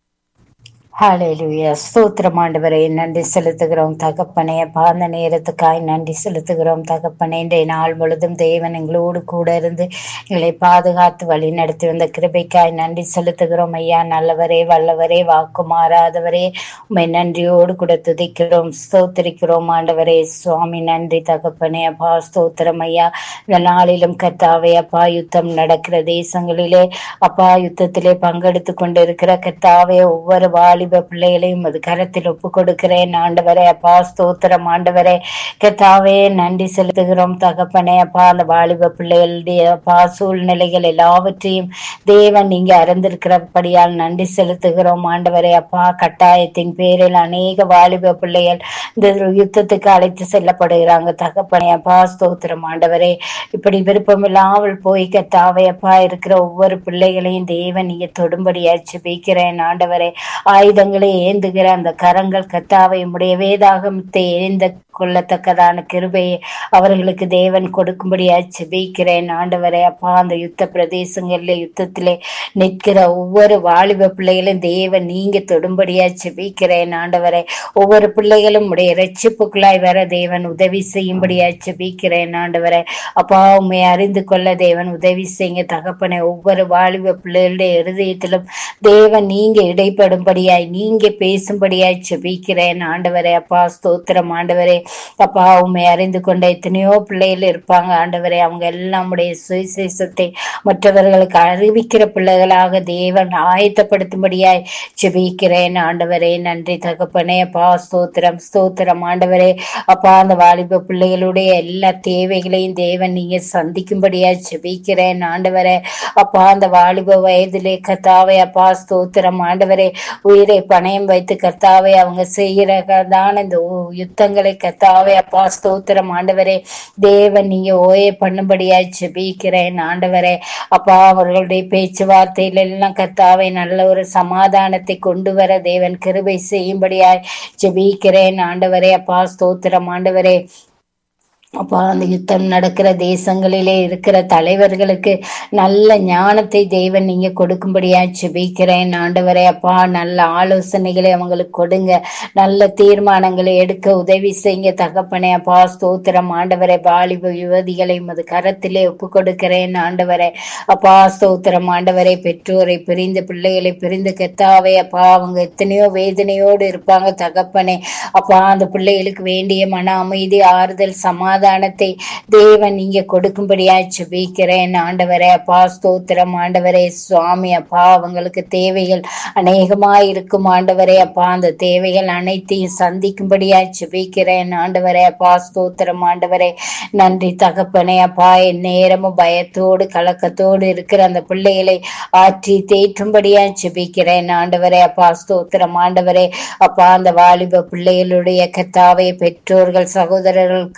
Hallelujah. ஸ்தோத்திரம் ஆண்டவரே நன்றி செலுத்துகிறோம் தகப்பனே பாந்த நேரத்துக்காய் நன்றி செலுத்துகிறோம் தகப்பனே இன்றைய நாள் முழுதும் தேவன் எங்களோடு கூட இருந்து எங்களை பாதுகாத்து வழி நடத்தி வந்த கிருபைக்காய் நன்றி செலுத்துகிறோம் ஐயா நல்லவரே வல்லவரே வாக்கு மாறாதவரே உண்மை நன்றியோடு கூட துதிக்கிறோம் ஸ்தோத்திரிக்கிறோம் ஆண்டவரே சுவாமி நன்றி தகப்பனே அப்பா ஸ்தோத்திரம் ஐயா இந்த நாளிலும் கர்த்தாவே அப்பா யுத்தம் நடக்கிற தேசங்களிலே அப்பா யுத்தத்திலே பங்கெடுத்து கொண்டிருக்கிற கர்த்தாவே ஒவ்வொரு வாலிப பிள்ளைகளையும் அது கரத்தில் ஒப்பு கொடுக்கிறேன் ஆண்டவரே அப்பா ஸ்தோத்திரம் ஆண்டவரே கர்த்தாவே நன்றி செலுத்துகிறோம் தகப்பனே அப்பா அந்த வாலிப பிள்ளைகளுடைய அப்பா சூழ்நிலைகள் எல்லாவற்றையும் தேவன் நீங்க அறிந்திருக்கிறபடியால் நன்றி செலுத்துகிறோம் ஆண்டவரே அப்பா கட்டாயத்தின் பேரில் அநேக வாலிப பிள்ளைகள் இந்த யுத்தத்துக்கு அழைத்து செல்லப்படுகிறாங்க தகப்பனே அப்பா ஸ்தோத்திரம் ஆண்டவரே இப்படி விருப்பமில்லாமல் போய் கத்தாவே அப்பா இருக்கிற ஒவ்வொரு பிள்ளைகளையும் தேவன் நீங்க தொடும்படியா ஜெபிக்கிறேன் ஆண்டவரே ஆயுதங்களை ஏந்துகிற அந்த கரங்கள் கத்தாவை உடைய வேதாகமத்தை ஏந்த கொள்ளத்தக்கதான கிருபையை அவர்களுக்கு தேவன் கொடுக்கும்படியா ஜெபிக்கிறேன் ஆண்டவரே அப்பா அந்த யுத்த பிரதேசங்கள்ல யுத்தத்திலே நிற்கிற ஒவ்வொரு வாலிப பிள்ளைகளும் தேவன் நீங்க தொடும்படியா ஜெபிக்கிறேன் ஆண்டவரே ஒவ்வொரு பிள்ளைகளும் உடைய ரட்சிப்புக்குள்ளாய் வர தேவன் உதவி செய்யும்படியா ஜெபிக்கிறேன் ஆண்டவரே அப்பா உண்மை அறிந்து கொள்ள தேவன் உதவி செய்யுங்க தகப்பனே ஒவ்வொரு வாலிப பிள்ளைகளுடைய இருதயத்திலும் தேவன் நீங்க இடைப்படும்படியாய் நீங்க பேசும்படியாய் ஜெபிக்கிறேன் ஆண்டவரே அப்பா ஸ்தோத்திரம் ஆண்டவரே அப்பா உண்மை அறிந்து கொண்ட எத்தனையோ பிள்ளைகள் இருப்பாங்க ஆண்டவரே அவங்க எல்லாம் உடைய சுவிசேஷத்தை மற்றவர்களுக்கு அறிவிக்கிற பிள்ளைகளாக தேவன் ஆயத்தப்படுத்தும்படியாய் ஜெபிக்கிறேன் ஆண்டவரே நன்றி தகப்பனே அப்பா ஸ்தோத்திரம் ஸ்தோத்திரம் ஆண்டவரே அப்பா அந்த வாலிப பிள்ளைகளுடைய எல்லா தேவைகளையும் தேவன் நீங்க சந்திக்கும்படியா ஜெபிக்கிறேன் ஆண்டவரே அப்பா அந்த வாலிப வயதிலே கத்தாவே அப்பா ஸ்தோத்திரம் ஆண்டவரே உயிரை பணயம் வைத்து கர்த்தாவே அவங்க செய்கிறதான இந்த உ- யுத்தங்களை கர்த்தாவே அப்பா ஸ்தோத்திரம் ஆண்டவரே தேவன் நீங்க ஓய பண்ணும்படியா ஜெபிக்கிறேன் ஆண்டவரே அப்பா அவர்களுடைய பேச்சுவார்த்தையில எல்லாம் கர்த்தாவே நல்ல ஒரு சமாதானத்தை கொண்டு வர தேவன் கிருபை செய்யும்படியாய் ஜெபிக்கிறேன் ஆண்டவரே அப்பா ஸ்தோத்திரம் ஆண்டவரே அப்பா அந்த யுத்தம் நடக்கிற தேசங்களிலே இருக்கிற தலைவர்களுக்கு நல்ல ஞானத்தை தேவன் நீங்க கொடுக்கும்படியா ஜெபிக்கிறேன் ஆண்டவரே அப்பா நல்ல ஆலோசனைகளை அவங்களுக்கு கொடுங்க நல்ல தீர்மானங்களை எடுக்க உதவி செய்யுங்க தகப்பனே அப்பா ஸ்தோத்திரம் ஆண்டவரே வாலிப யுவதிகளை உமது கரத்திலே ஒப்பு கொடுக்கிறேன் ஆண்டவரே அப்பா ஸ்தோத்திரம் ஆண்டவரே பெற்றோரை பிரிந்த பிள்ளைகளை பிரிந்து கெத்தாவே அப்பா அவங்க எத்தனையோ வேதனையோடு இருப்பாங்க தகப்பனே அப்பா அந்த பிள்ளைகளுக்கு வேண்டிய மன அமைதி ஆறுதல் சமாதானத்தை தேவன் நீங்க கொடுக்கும்படியா ஜெபிக்கிறேன் ஆண்டவரே அப்பா ஸ்தோத்திரம் ஆண்டவரே சுவாமி அப்பா அவங்களுக்கு தேவைகள் அநேகமாய் இருக்கும் ஆண்டவரே அப்பா அந்த தேவைகள் அனைத்தையும் சந்திக்கும்படியா ஜெபிக்கிறேன் ஆண்டவரே அப்பா ஸ்தோத்திரம் ஆண்டவரே நன்றி தகப்பனே அப்பா என் நேரமும் பயத்தோடு கலக்கத்தோடு இருக்கிற அந்த பிள்ளைகளை ஆற்றி தேற்றும்படியா ஜெபிக்கிறேன் ஆண்டவரே அப்பா ஸ்தோத்திரம் ஆண்டவரே அப்பா அந்த வாலிப பிள்ளைகளுடைய கத்தாவை பெற்றோர்கள் சகோதரர்களுக்காக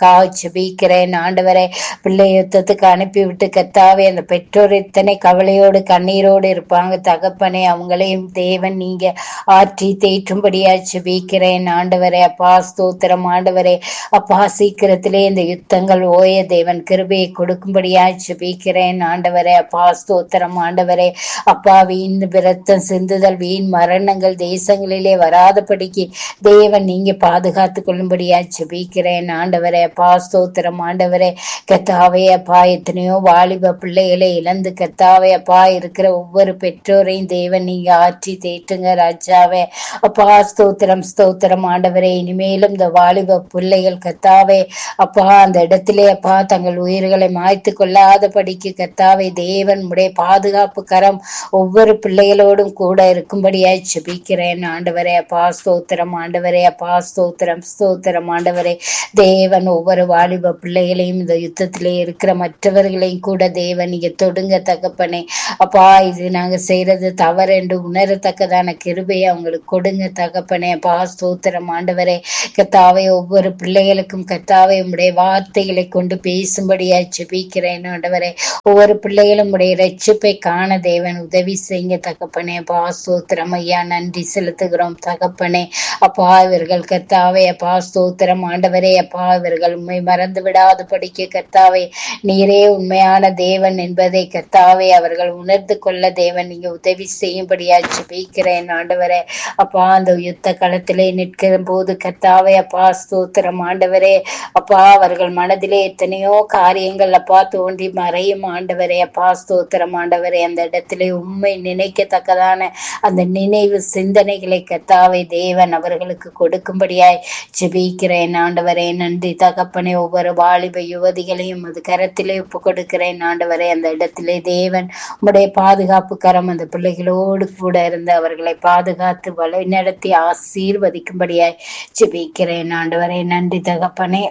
ஜெபிக்கிறேன் ஆண்டவரே பிள்ளை யுத்தத்துக்கு அனுப்பிவிட்டு கத்தாவே அந்த பெற்றோர் இத்தனை கவலையோடு கண்ணீரோடு இருப்பாங்க தகப்பனே அவங்களையும் தேவன் நீங்க ஆற்றி தேற்றும்படியா ஜெபிக்கிறேன் ஆண்டவரே அப்பா ஸ்தோத்திரம் ஆண்டவரே அப்பா சீக்கிரத்திலே இந்த யுத்தங்கள் ஓய தேவன் கிருபையை கொடுக்கும்படியா ஜெபிக்கிறேன் ஆண்டவரே அப்பா ஸ்தோத்திரம் ஆண்டவரே அப்பா வீண் விரத்தம் சிந்துதல் வீண் மரணங்கள் தேசங்களிலே வராதபடிக்கு தேவன் நீங்க பாதுகாத்து கொள்ளும்படியா ஜெபிக்கிறேன் ஆண்டவரே அப்பா ஸ்தோத்திரம் ஆண்டவரே கத்தாவே அப்பா எத்தனையோ வாலிப பிள்ளைகளை இழந்து கத்தாவே அப்பா இருக்கிற ஒவ்வொரு பெற்றோரையும் தேவன் நீங்க ஆற்றி தேற்றுங்க ராஜாவே அப்பா ஸ்தோத்திரம் ஸ்தோத்திரம் ஆண்டவரே இனிமேலும் இந்த வாலிப பிள்ளைகள் கத்தாவே அப்பா அந்த இடத்திலே அப்பா தங்கள் உயிர்களை மாய்த்து கொள்ளாதபடிக்கு கத்தாவே தேவன் உடைய பாதுகாப்பு கரம் ஒவ்வொரு பிள்ளைகளோடும் கூட இருக்கும்படியாய் ஜெபிக்கிறேன் ஆண்டவரே அப்பா ஸ்தோத்திரம் ஆண்டவரே அப்பா ஸ்தோத்திரம் ஸ்தோத்திரம் ஆண்டவரே தேவன் ஒவ்வொரு வாலிப பிள்ளைகளையும் இந்த யுத்தத்திலே இருக்கிற மற்றவர்களையும் கூட தேவன் நீங்க தொடுங்க தகப்பனே அப்பா இது நாங்க செய்யறது தவறு என்று உணரத்தக்கதான கிருபையை அவங்களுக்கு கொடுங்க தகப்பனே அப்பா ஸ்தோத்திரம் ஆண்டவரே கத்தாவே ஒவ்வொரு பிள்ளைகளுக்கும் கத்தாவே உடைய வார்த்தைகளை கொண்டு பேசும்படியா ஜெபிக்கிறேன் ஆண்டவரே ஒவ்வொரு பிள்ளைகளும் உடைய ரட்சிப்பை காண தேவன் உதவி செய்யுங்க தகப்பனே அப்பா ஸ்தோத்திரம் ஐயா நன்றி செலுத்துகிறோம் தகப்பனே அப்பா இவர்கள் கத்தாவே அப்பா ஸ்தோத்திரம் ஆண்டவரே அப்பா இவர்கள் உண்மை மறந்து விடாத படிக்க கத்தாவே நீரே உண்மையான தேவன் என்பதை கத்தாவே அவர்கள் உணர்ந்து கொள்ள தேவன் நீங்க உதவி செய்யும்படியா ஜெபிக்கிறேன் ஆண்டவரே அப்பா அந்த யுத்த களத்திலே நிற்கிற போது கத்தாவே அப்பா ஸ்தோத்திரம் ஆண்டவரே அப்பா அவர்கள் மனதிலே எத்தனையோ காரியங்கள் அப்பா தோன்றி மறையும் ஆண்டவரே அப்பா ஸ்தோத்திரம் ஆண்டவரே அந்த இடத்திலே உண்மை நினைக்கத்தக்கதான அந்த நினைவு சிந்தனைகளை கத்தாவே தேவன் அவர்களுக்கு கொடுக்கும்படியாய் ஜெபிக்கிறேன் ஆண்டவரே நன்றி தகப்பனே ஒவ்வொரு வாலிப யுவதிகளையும் அது கரத்திலே ஒப்பு கொடுக்கிறேன் ஆண்டவரே அந்த இடத்திலே தேவன் உம்முடைய பாதுகாப்பு கரம் அந்த பிள்ளைகளோடு கூட இருந்து அவர்களை பாதுகாத்து வழி நடத்தி ஆசீர்வதிக்கும்படியாய் ஜெபிக்கிறேன் ஆண்டவரே நன்றி தகப்பனே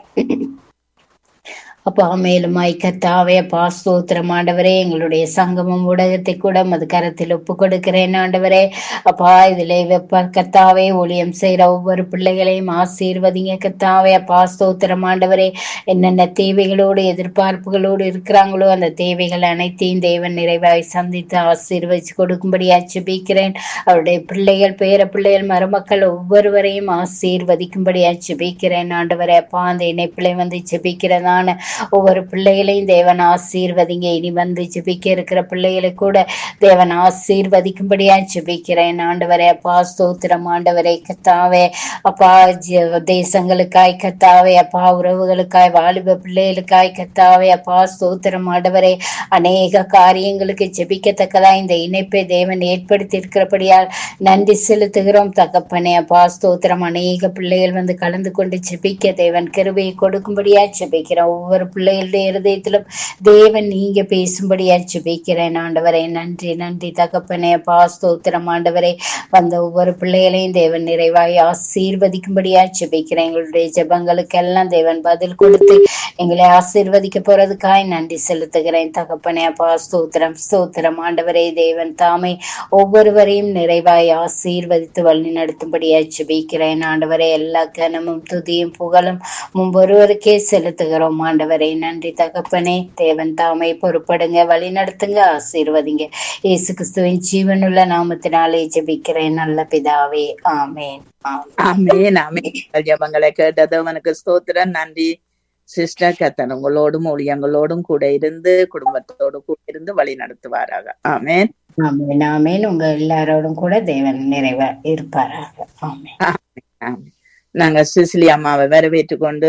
அப்பா மேலும் ஐக்கத்தாவே அப்பா ஸ்தோத்திரம் ஆண்டவரே எங்களுடைய சங்கமம் ஊடகத்தை கூட மது கரத்தில் ஒப்பு கொடுக்கிறேன் ஆண்டவரே அப்பா இதிலே வெப்ப கத்தாவே ஒளியம் செய்யற ஒவ்வொரு பிள்ளைகளையும் ஆசீர்வதிங்க கத்தாவே அப்பா ஸ்தோத்திரம் ஆண்டவரே என்னென்ன தேவைகளோடு எதிர்பார்ப்புகளோடு இருக்கிறாங்களோ அந்த தேவைகள் அனைத்தையும் தேவன் நிறைவாய் சந்தித்து ஆசீர்வதிச்சு கொடுக்கும்படியா ஜெபிக்கிறேன் அவருடைய பிள்ளைகள் பேர பிள்ளைகள் மருமக்கள் ஒவ்வொருவரையும் ஆசீர்வதிக்கும்படியா ஜெபிக்கிறேன் ஆண்டவரே அப்பா அந்த இணைப்பிலை வந்து ஜெபிக்கிறதான ஒவ்வொரு பிள்ளைகளையும் தேவன் ஆசீர்வதிங்க இனி வந்து ஜெபிக்க இருக்கிற பிள்ளைகளை கூட தேவன் ஆசீர்வதிக்கும்படியா ஜெபிக்கிறேன் ஆண்டவரே அப்பா ஸ்தோத்திரம் ஆண்டவரே கத்தாவே அப்பா ஜெ- தேசங்களுக்காய் கத்தாவே அப்பா உறவுகளுக்காய் வாலிப பிள்ளைகளுக்காய் கத்தாவே அப்பா ஸ்தோத்திரம் ஆண்டவரே அநேக காரியங்களுக்கு ஜெபிக்கத்தக்கதா இந்த இணைப்பை தேவன் ஏற்படுத்தி இருக்கிறபடியால் நன்றி செலுத்துகிறோம் தகப்பனே அப்பா ஸ்தோத்திரம் அநேக பிள்ளைகள் வந்து கலந்து கொண்டு ஜெபிக்க தேவன் கிருபையை கொடுக்கும்படியா ஜெபிக்கிறோம் ஒவ்வொரு பிள்ளைகளுடைய இருதயத்திலும் தேவன் நீங்க பேசும்படியா ஜெபிக்கிறேன் ஆண்டவரே நன்றி நன்றி தகப்பனே அப்பா ஸ்தோத்திரம் ஆண்டவரே வந்த ஒவ்வொரு பிள்ளைகளையும் தேவன் நிறைவாய் ஆசீர்வதிக்கும்படியா ஜெபிக்கிறேன் எங்களுடைய ஜெபங்களுக்கெல்லாம் தேவன் பதில் கொடுத்து எங்களை ஆசீர்வதிக்க போறதுக்காய் நன்றி செலுத்துகிறேன் தகப்பனே அப்பா ஸ்தோத்திரம் ஸ்தோத்திரம் ஆண்டவரே தேவன் தாமே ஒவ்வொருவரையும் நிறைவாய் ஆசீர்வதித்து வழி நடத்தும்படியா ஜெபிக்கிறேன் ஆண்டவரே எல்லா கனமும் துதியும் புகழும் முன்பொருவருக்கே செலுத்துகிறோம் ஆண்டவரே நன்றி தகப்பனே தேவன் தாமே பொறுப்படுங்க வழி நடத்துங்க ஆசீர்வதிங்க இயேசு கிறிஸ்துவின் ஜீவனுள்ள நாமத்தினாலே ஜெபிக்கிறேன் நல்ல பிதாவே ஆமேன் ஆமென். ஆமென் ஆமென் உங்கள் ஜெபங்களை கேட்டது அவனுக்கு ஸ்தோத்திரம் நன்றி சிஸ்டர் கத்தன் உங்களோடும் ஊழியங்களோடும் கூட இருந்து குடும்பத்தோடு கூட இருந்து வழி நடத்துவாராக ஆமென் ஆமென் ஆமென் உங்க எல்லாரோடும் கூட தேவன் நிறைவா இருப்பாராக ஆமென் ஆமென். நாங்க சிசிலி அம்மாவை வரவேற்றுக் கொண்டு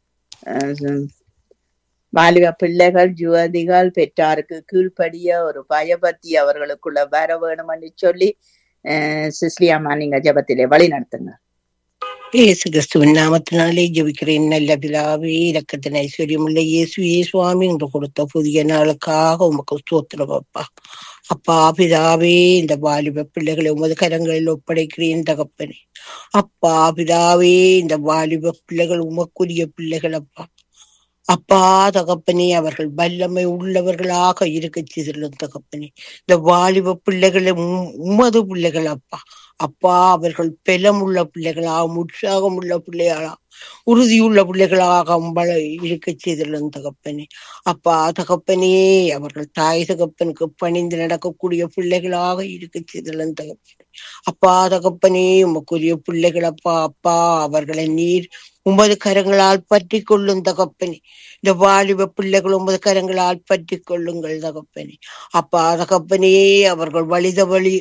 அஹ், வாலிப பிள்ளைகள் யுவதிகள் பெற்றாருக்கு கீழ்ப்படிய ஒரு பயபக்தி அவர்களுக்குள்ள வர வேணும்னு சொல்லி அஹ், சிசிலி அம்மா நீங்க ஜெபத்திலே வழி நடத்துங்க இயேசு கிறிஸ்துவின் நாமத்தினாலே ஜெபிக்கிறேன் நல்ல பிதாவே இலக்கத்தின் ஐஸ்வர்யமுள்ள இயேசுவே சுவாமி என்று கொடுத்த புதிய நாளுக்காக உமக்கு ஸ்தோத்திரம் அப்பா அப்பா பிதாவே இந்த வாலிப பிள்ளைகளை உமது கரங்களில் ஒப்படைக்கிறேன் தகப்பனே அப்பா பிதாவே இந்த வாலிப பிள்ளைகள் உமக்குரிய பிள்ளைகள் அப்பா அப்பா தகப்பனே அவர்கள் வல்லமை உள்ளவர்களாக இருக்க செய்துள்ளோம் தகப்பனே இந்த வாலிப பிள்ளைகளை உம்- உமது பிள்ளைகள் அப்பா அப்பா அவர்கள் பெலம் உள்ள பிள்ளைகளா உற்சாகம் உள்ள பிள்ளைகளா உறுதியுள்ள பிள்ளைகளாக உங்களை இருக்க செய்துள்ளன் தகப்பனே அப்பா தகப்பனே அவர்கள் தாய் தகப்பனுக்கு பணிந்து நடக்கக்கூடிய பிள்ளைகளாக இருக்க செய்துள்ளன் தகப்பனே அப்பா தகப்பனே உமக்குரிய பிள்ளைகள் அப்பா அப்பா அவர்களை நீர் உமது கரங்களால் பற்றி கொள்ளும் தகப்பனே இந்த வாலிப பிள்ளைகள் உமது கரங்களால் பற்றி கொள்ளுங்கள் தகப்பனே அப்பா தகப்பனே அவர்கள் வழித வழி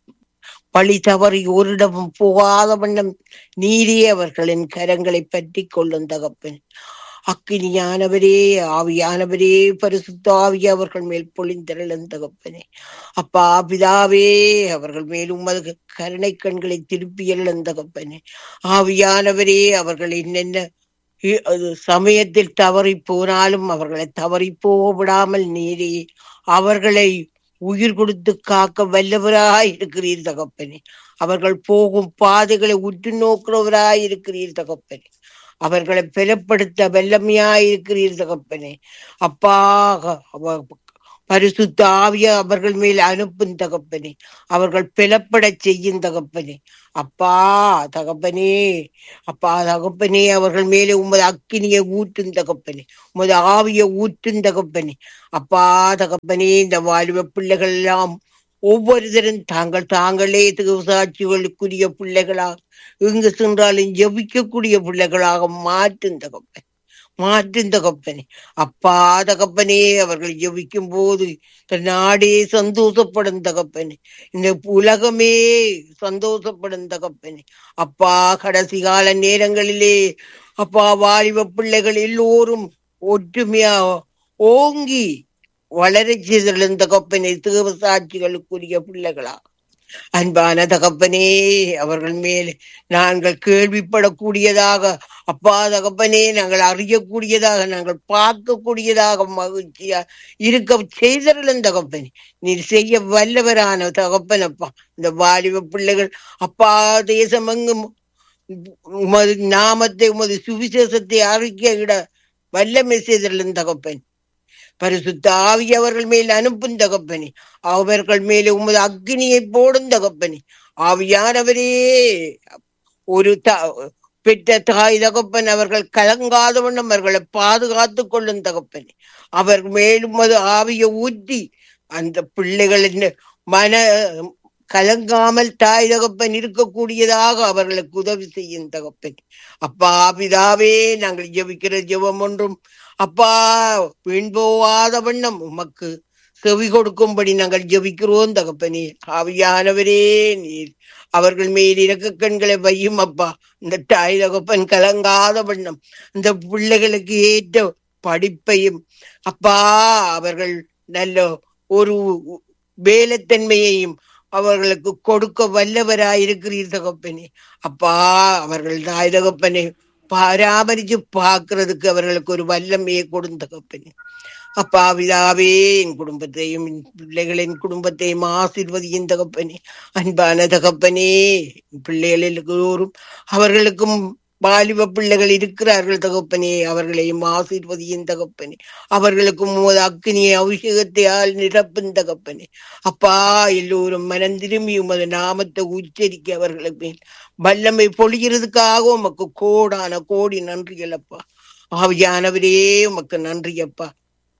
பழி தவறி ஓரிடமும் போகாத வண்ணம் நீரே அவர்களின் கரங்களை பற்றி கொள்ளும் தகப்பன் அக்கினியானவரே ஆவியானவரே பரிசுத்த ஆவி அவர்கள் மேல் பொழிந்தருளும் தகப்பனே அப்பா பிதாவே அவர்கள் மேல் உமது கருணை கண்களை திருப்பி எழும் தகப்பனே ஆவியானவரே அவர்கள் என்னென்ன இ- அது சமயத்தில் தவறி போனாலும் அவர்களை தவறி போக விடாமல் நீரே அவர்களை உயிர் கொடுத்து காக்க வல்லவராய் இருக்கிறீர் தகப்பனே அவர்கள் போகும் பாதைகளை உற்று நோக்கிறவராய் இருக்கிறீர் தகப்பனே அவர்களை பலப்படுத்த வல்லமையாய் இருக்கிறீர் தகப்பனே அப்பா அவ- பரிசுத்த ஆவிய அவர்கள் மேல் அனுப்பும் தகப்பனே அவர்கள் பிளப்படச் செய்யும் தகப்பனே அப்பா தகப்பனே அப்பா தகப்பனே அவர்கள் மேலே உமது அக்கினியை ஊற்றும் தகப்பனே உமது ஆவியை ஊற்றும் தகப்பனே அப்பா தகப்பனே இந்த வாழ்வ பிள்ளைகள் எல்லாம் ஒவ்வொருத்தரும் தாங்கள் தாங்களே சாட்சிகளுக்குரிய பிள்ளைகளாக எங்கு சென்றாலும் ஜெபிக்கக்கூடிய பிள்ளைகளாக மாற்றும் தகப்பன் மாற்றும் தகப்பனே அப்பா தகப்பனே அவர்கள் ஜெபிக்கும் போது இந்த நாடே சந்தோஷப்படும் தகப்பனே இந்த உலகமே சந்தோஷப்படும் தகப்பனே அப்பா கடைசி கால நேரங்களிலே அப்பா வாலிப பிள்ளைகள் எல்லோரும் ஒற்றுமையா ஓங்கி வளரச் செய்திருந்த தகப்பனை தேவ சாட்சிகளுக்குரிய பிள்ளைகளா அன்பான தகப்பனே அவர்கள் மேல் நாங்கள் கேள்விப்படக்கூடியதாக அப்பா தகப்பனே நாங்கள் அறியக்கூடியதாக நாங்கள் பார்க்கக்கூடியதாக மகிழ்ச்சியா இருக்க செய்தருளும் தகப்பனே நீர் செய்ய வல்லவரான தகப்பனப்பா இந்த வாலிப பிள்ளைகள் அப்பா தேசமெங்கும் உமது நாமத்தை உமது சுவிசேஷத்தை அறிக்கையிட வல்லமை செய்தருளும் தகப்பன் பரிசுத்த ஆவி அவர்கள் மேல் அனுப்பும் தகப்பனே அவர்கள் மேலே உமது அக்னியை போடும் தகப்பனே ஆவியானவரே ஒரு த பெற்ற தாய் தகப்பன் அவர்கள் கலங்காத வண்ணம் அவர்களை பாதுகாத்துக் கொள்ளும் தகப்பனே அவர் மேலும் அது ஆவியை ஊற்றி அந்த பிள்ளைகளின் மன கலங்காமல் தாய் தகப்பன் இருக்கக்கூடியதாக அவர்களுக்கு உதவி செய்யும் தகப்பன் அப்பா பிதாவே நாங்கள் ஜெபிக்கிற ஜெபம் ஒன்றும் அப்பா வீண் போகாத வண்ணம் உமக்கு செவி கொடுக்கும்படி நாங்கள் ஜெபிக்கிறோம் தகப்பனே ஆவியானவரே நீர் அவர்கள் மேல் இறக்க கண்களை வையும் அப்பா இந்த தாய் தகப்பன் கலங்காத வண்ணம் இந்த பிள்ளைகளுக்கு ஏற்ற படிப்பையும் அப்பா அவர்கள் நல்ல ஒரு வேலைத்தன்மையையும் அவர்களுக்கு கொடுக்க வல்லவராயிருக்கிறீர் தகப்பனே அப்பா அவர்கள் தாய் தகப்பனை பராமரிச்சு பார்க்கிறதுக்கு அவர்களுக்கு ஒரு வல்லமையை கொடுந்த தகப்பனே அப்பா விதாவே என் குடும்பத்தையும் என் பிள்ளைகளின் குடும்பத்தையும் ஆசீர்வதியின் தகப்பனே அன்பான தகப்பனே பிள்ளைகள் எல்லோரும் அவர்களுக்கும் வாலிப பிள்ளைகள் இருக்கிறார்கள் தகப்பனே அவர்களையும் ஆசீர்வதியின் தகப்பனே அவர்களுக்கும் உமது அக்னியை அபிஷேகத்தையால் நிரப்பும் தகப்பனே அப்பா எல்லோரும் மனம் திரும்பி உமது நாமத்தை உச்சரிக்க அவர்களுக்கு மேல் வல்லமை பொழிகிறதுக்காக உமக்கு கோடான கோடி நன்றிகள் அப்பா ஆவியானவரே உமக்கு நன்றி அப்பா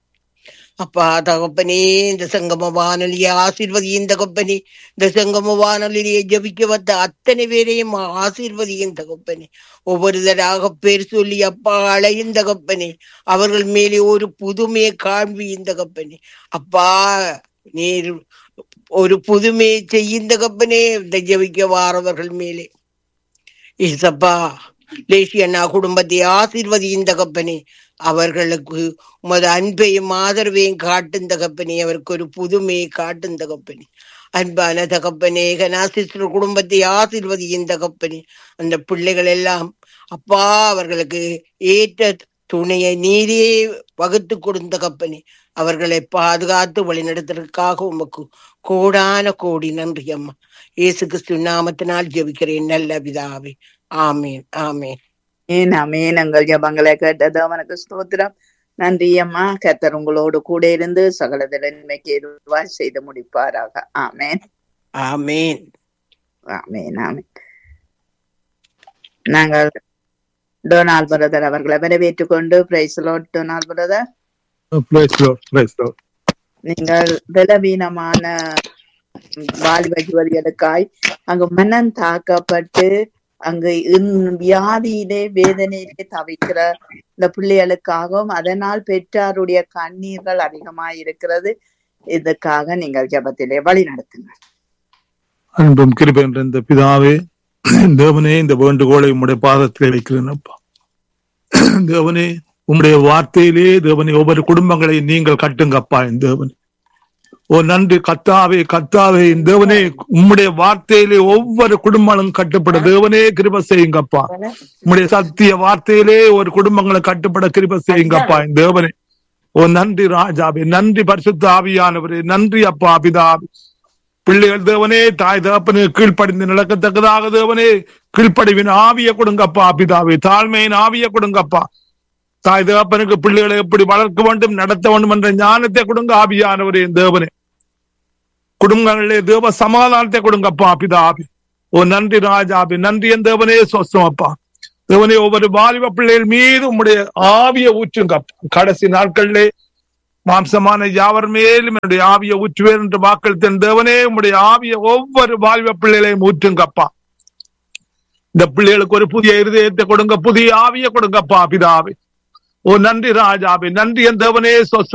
அப்பா தகப்பனே இந்த சங்கம வானொலியை ஆசீர்வதியின் தகப்பனே இந்த சங்கம வானொலியை ஜபிக்க வந்த அத்தனை பேரையும் ஆசீர்வதியின் தகப்பனே ஒவ்வொருதராக பேர் சொல்லி அப்பா அழையும் தகப்பனே அவர்கள் மேலே ஒரு புதுமையை காண்பியின் தகப்பனே அப்பா நீர் ஒரு புதுமையை செய்யும் தகப்பனே இந்த ஜபிக்க வாரவர்கள் மேலே ஏசப்பா லேசியண்ணா குடும்பத்தை ஆசீர்வதியின் தகப்பனே அவர்களுக்கு உமது அன்பையும் ஆதரவையும் காட்டும் தகப்பனே அவருக்கு ஒரு புதுமையை காட்டும் தகப்பனே அன்பான தகப்பனே கனாசிஸ்டர் குடும்பத்தை ஆசீர்வதியின் தகப்பனே அந்த பிள்ளைகள் எல்லாம் அப்பா அவர்களுக்கு ஏற்ற துணையை நீரே வகுத்து கொடுத்த கப்பனே அவர்களை பாதுகாத்து வழிநடத்துறதுக்காக உமக்கு கோடான கோடி நன்றி அம்மா இயேசு கிறிஸ்து நாமத்தினால் ஜெபிக்கிறேன் நல்ல பிதாவே ஆமேன் ஆமேன் ஏன் அமேன் எங்கள் ஜபங்களை கேட்டது அவனுக்கு ஸ்தோத்திரம் நன்றி அம்மா கர்த்தர் உங்களோடு கூட இருந்து சகல நன்மைக்கு எதுவாய் செய்து முடிப்பாராக ஆமேன் ஆமேன் ஆமேன் ஆமேன் நாங்கள் டொனால் பிரதர் அவர்களை வரவேற்றுக் கொண்டு praise Donald brother Praise Lord. Praise Lord. நீங்கள் பலவீனமான வாலிப யுவதிகளுக்காய் அங்கு மனம் தாக்கப்பட்டு அங்கு இன்- வியாதியிலே வேதனையிலே தவிக்கிற இந்த பிள்ளைகளுக்காகவும் அதனால் பெற்றாருடைய கண்ணீர்கள் அதிகமாய் இருக்கிறது இதுக்காக நீங்கள் ஜெபத்திலே வழி நடத்துங்க அன்பும் கிருபை என்ற இந்த பிதாவே தேவனே இந்த வேண்டுகோளை உம்முடைய பாதத்திலே வைக்கிறேன் அப்பா தேவனே உம்முடைய வார்த்தையிலே தேவனே ஒவ்வொரு குடும்பங்களை நீங்கள் கட்டுங்கப்பா என் தேவன் ஓ நன்றி கத்தாவே கத்தாவே என் தேவனே உம்முடைய வார்த்தையிலே ஒவ்வொரு குடும்பங்களும் கட்டுப்பட தேவனே கிருப செய்யுங்கப்பா உம்முடைய சத்திய வார்த்தையிலே ஒரு குடும்பங்களை கட்டுப்பட கிருப செய்யுங்கப்பா என் தேவனே ஓ நன்றி ராஜாவே நன்றி பரிசுத்த ஆவியானவரே நன்றி அப்பா பிதாவே பிள்ளைகள் தேவனே தாய் தகப்பனு கீழ்ப்படிந்து நடக்கத்தக்கதாக தேவனே கீழ்ப்படிவின் ஆவிய கொடுங்கப்பா பிதாவே தாழ்மையின் ஆவிய கொடுங்கப்பா தாய் தகப்பனுக்கு பிள்ளைகளை எப்படி வளர்க்க வேண்டும் நடத்த வேண்டும் என்ற ஞானத்தை கொடுங்க ஆவியானவரே தேவனே குடும்பங்களிலே தேவ சமாதானத்தை கொடுங்கப்பா பிதாபி ஓ நன்றி ராஜாபி நன்றி என் தேவனே சொஸ்தம் அப்பா தேவனே ஒவ்வொரு வாலிப பிள்ளைகள் மீது உம்முடைய ஆவிய ஊற்றுங்கப்பா கடைசி நாட்களிலே மாம்சமான யாவர் மேலும் என்னுடைய ஆவிய ஊற்றுவேன் என்று வாக்கள் தன் தேவனே உம்முடைய ஆவிய ஒவ்வொரு வாலிப பிள்ளைகளையும் ஊற்றுங்கப்பா இந்த பிள்ளைகளுக்கு ஒரு புதிய இருதயத்தை கொடுங்க புதிய ஆவிய கொடுங்கப்பா பிதாவே ஓ நன்றி ராஜாவே நன்றி என் தேவனே சொஸ்தம்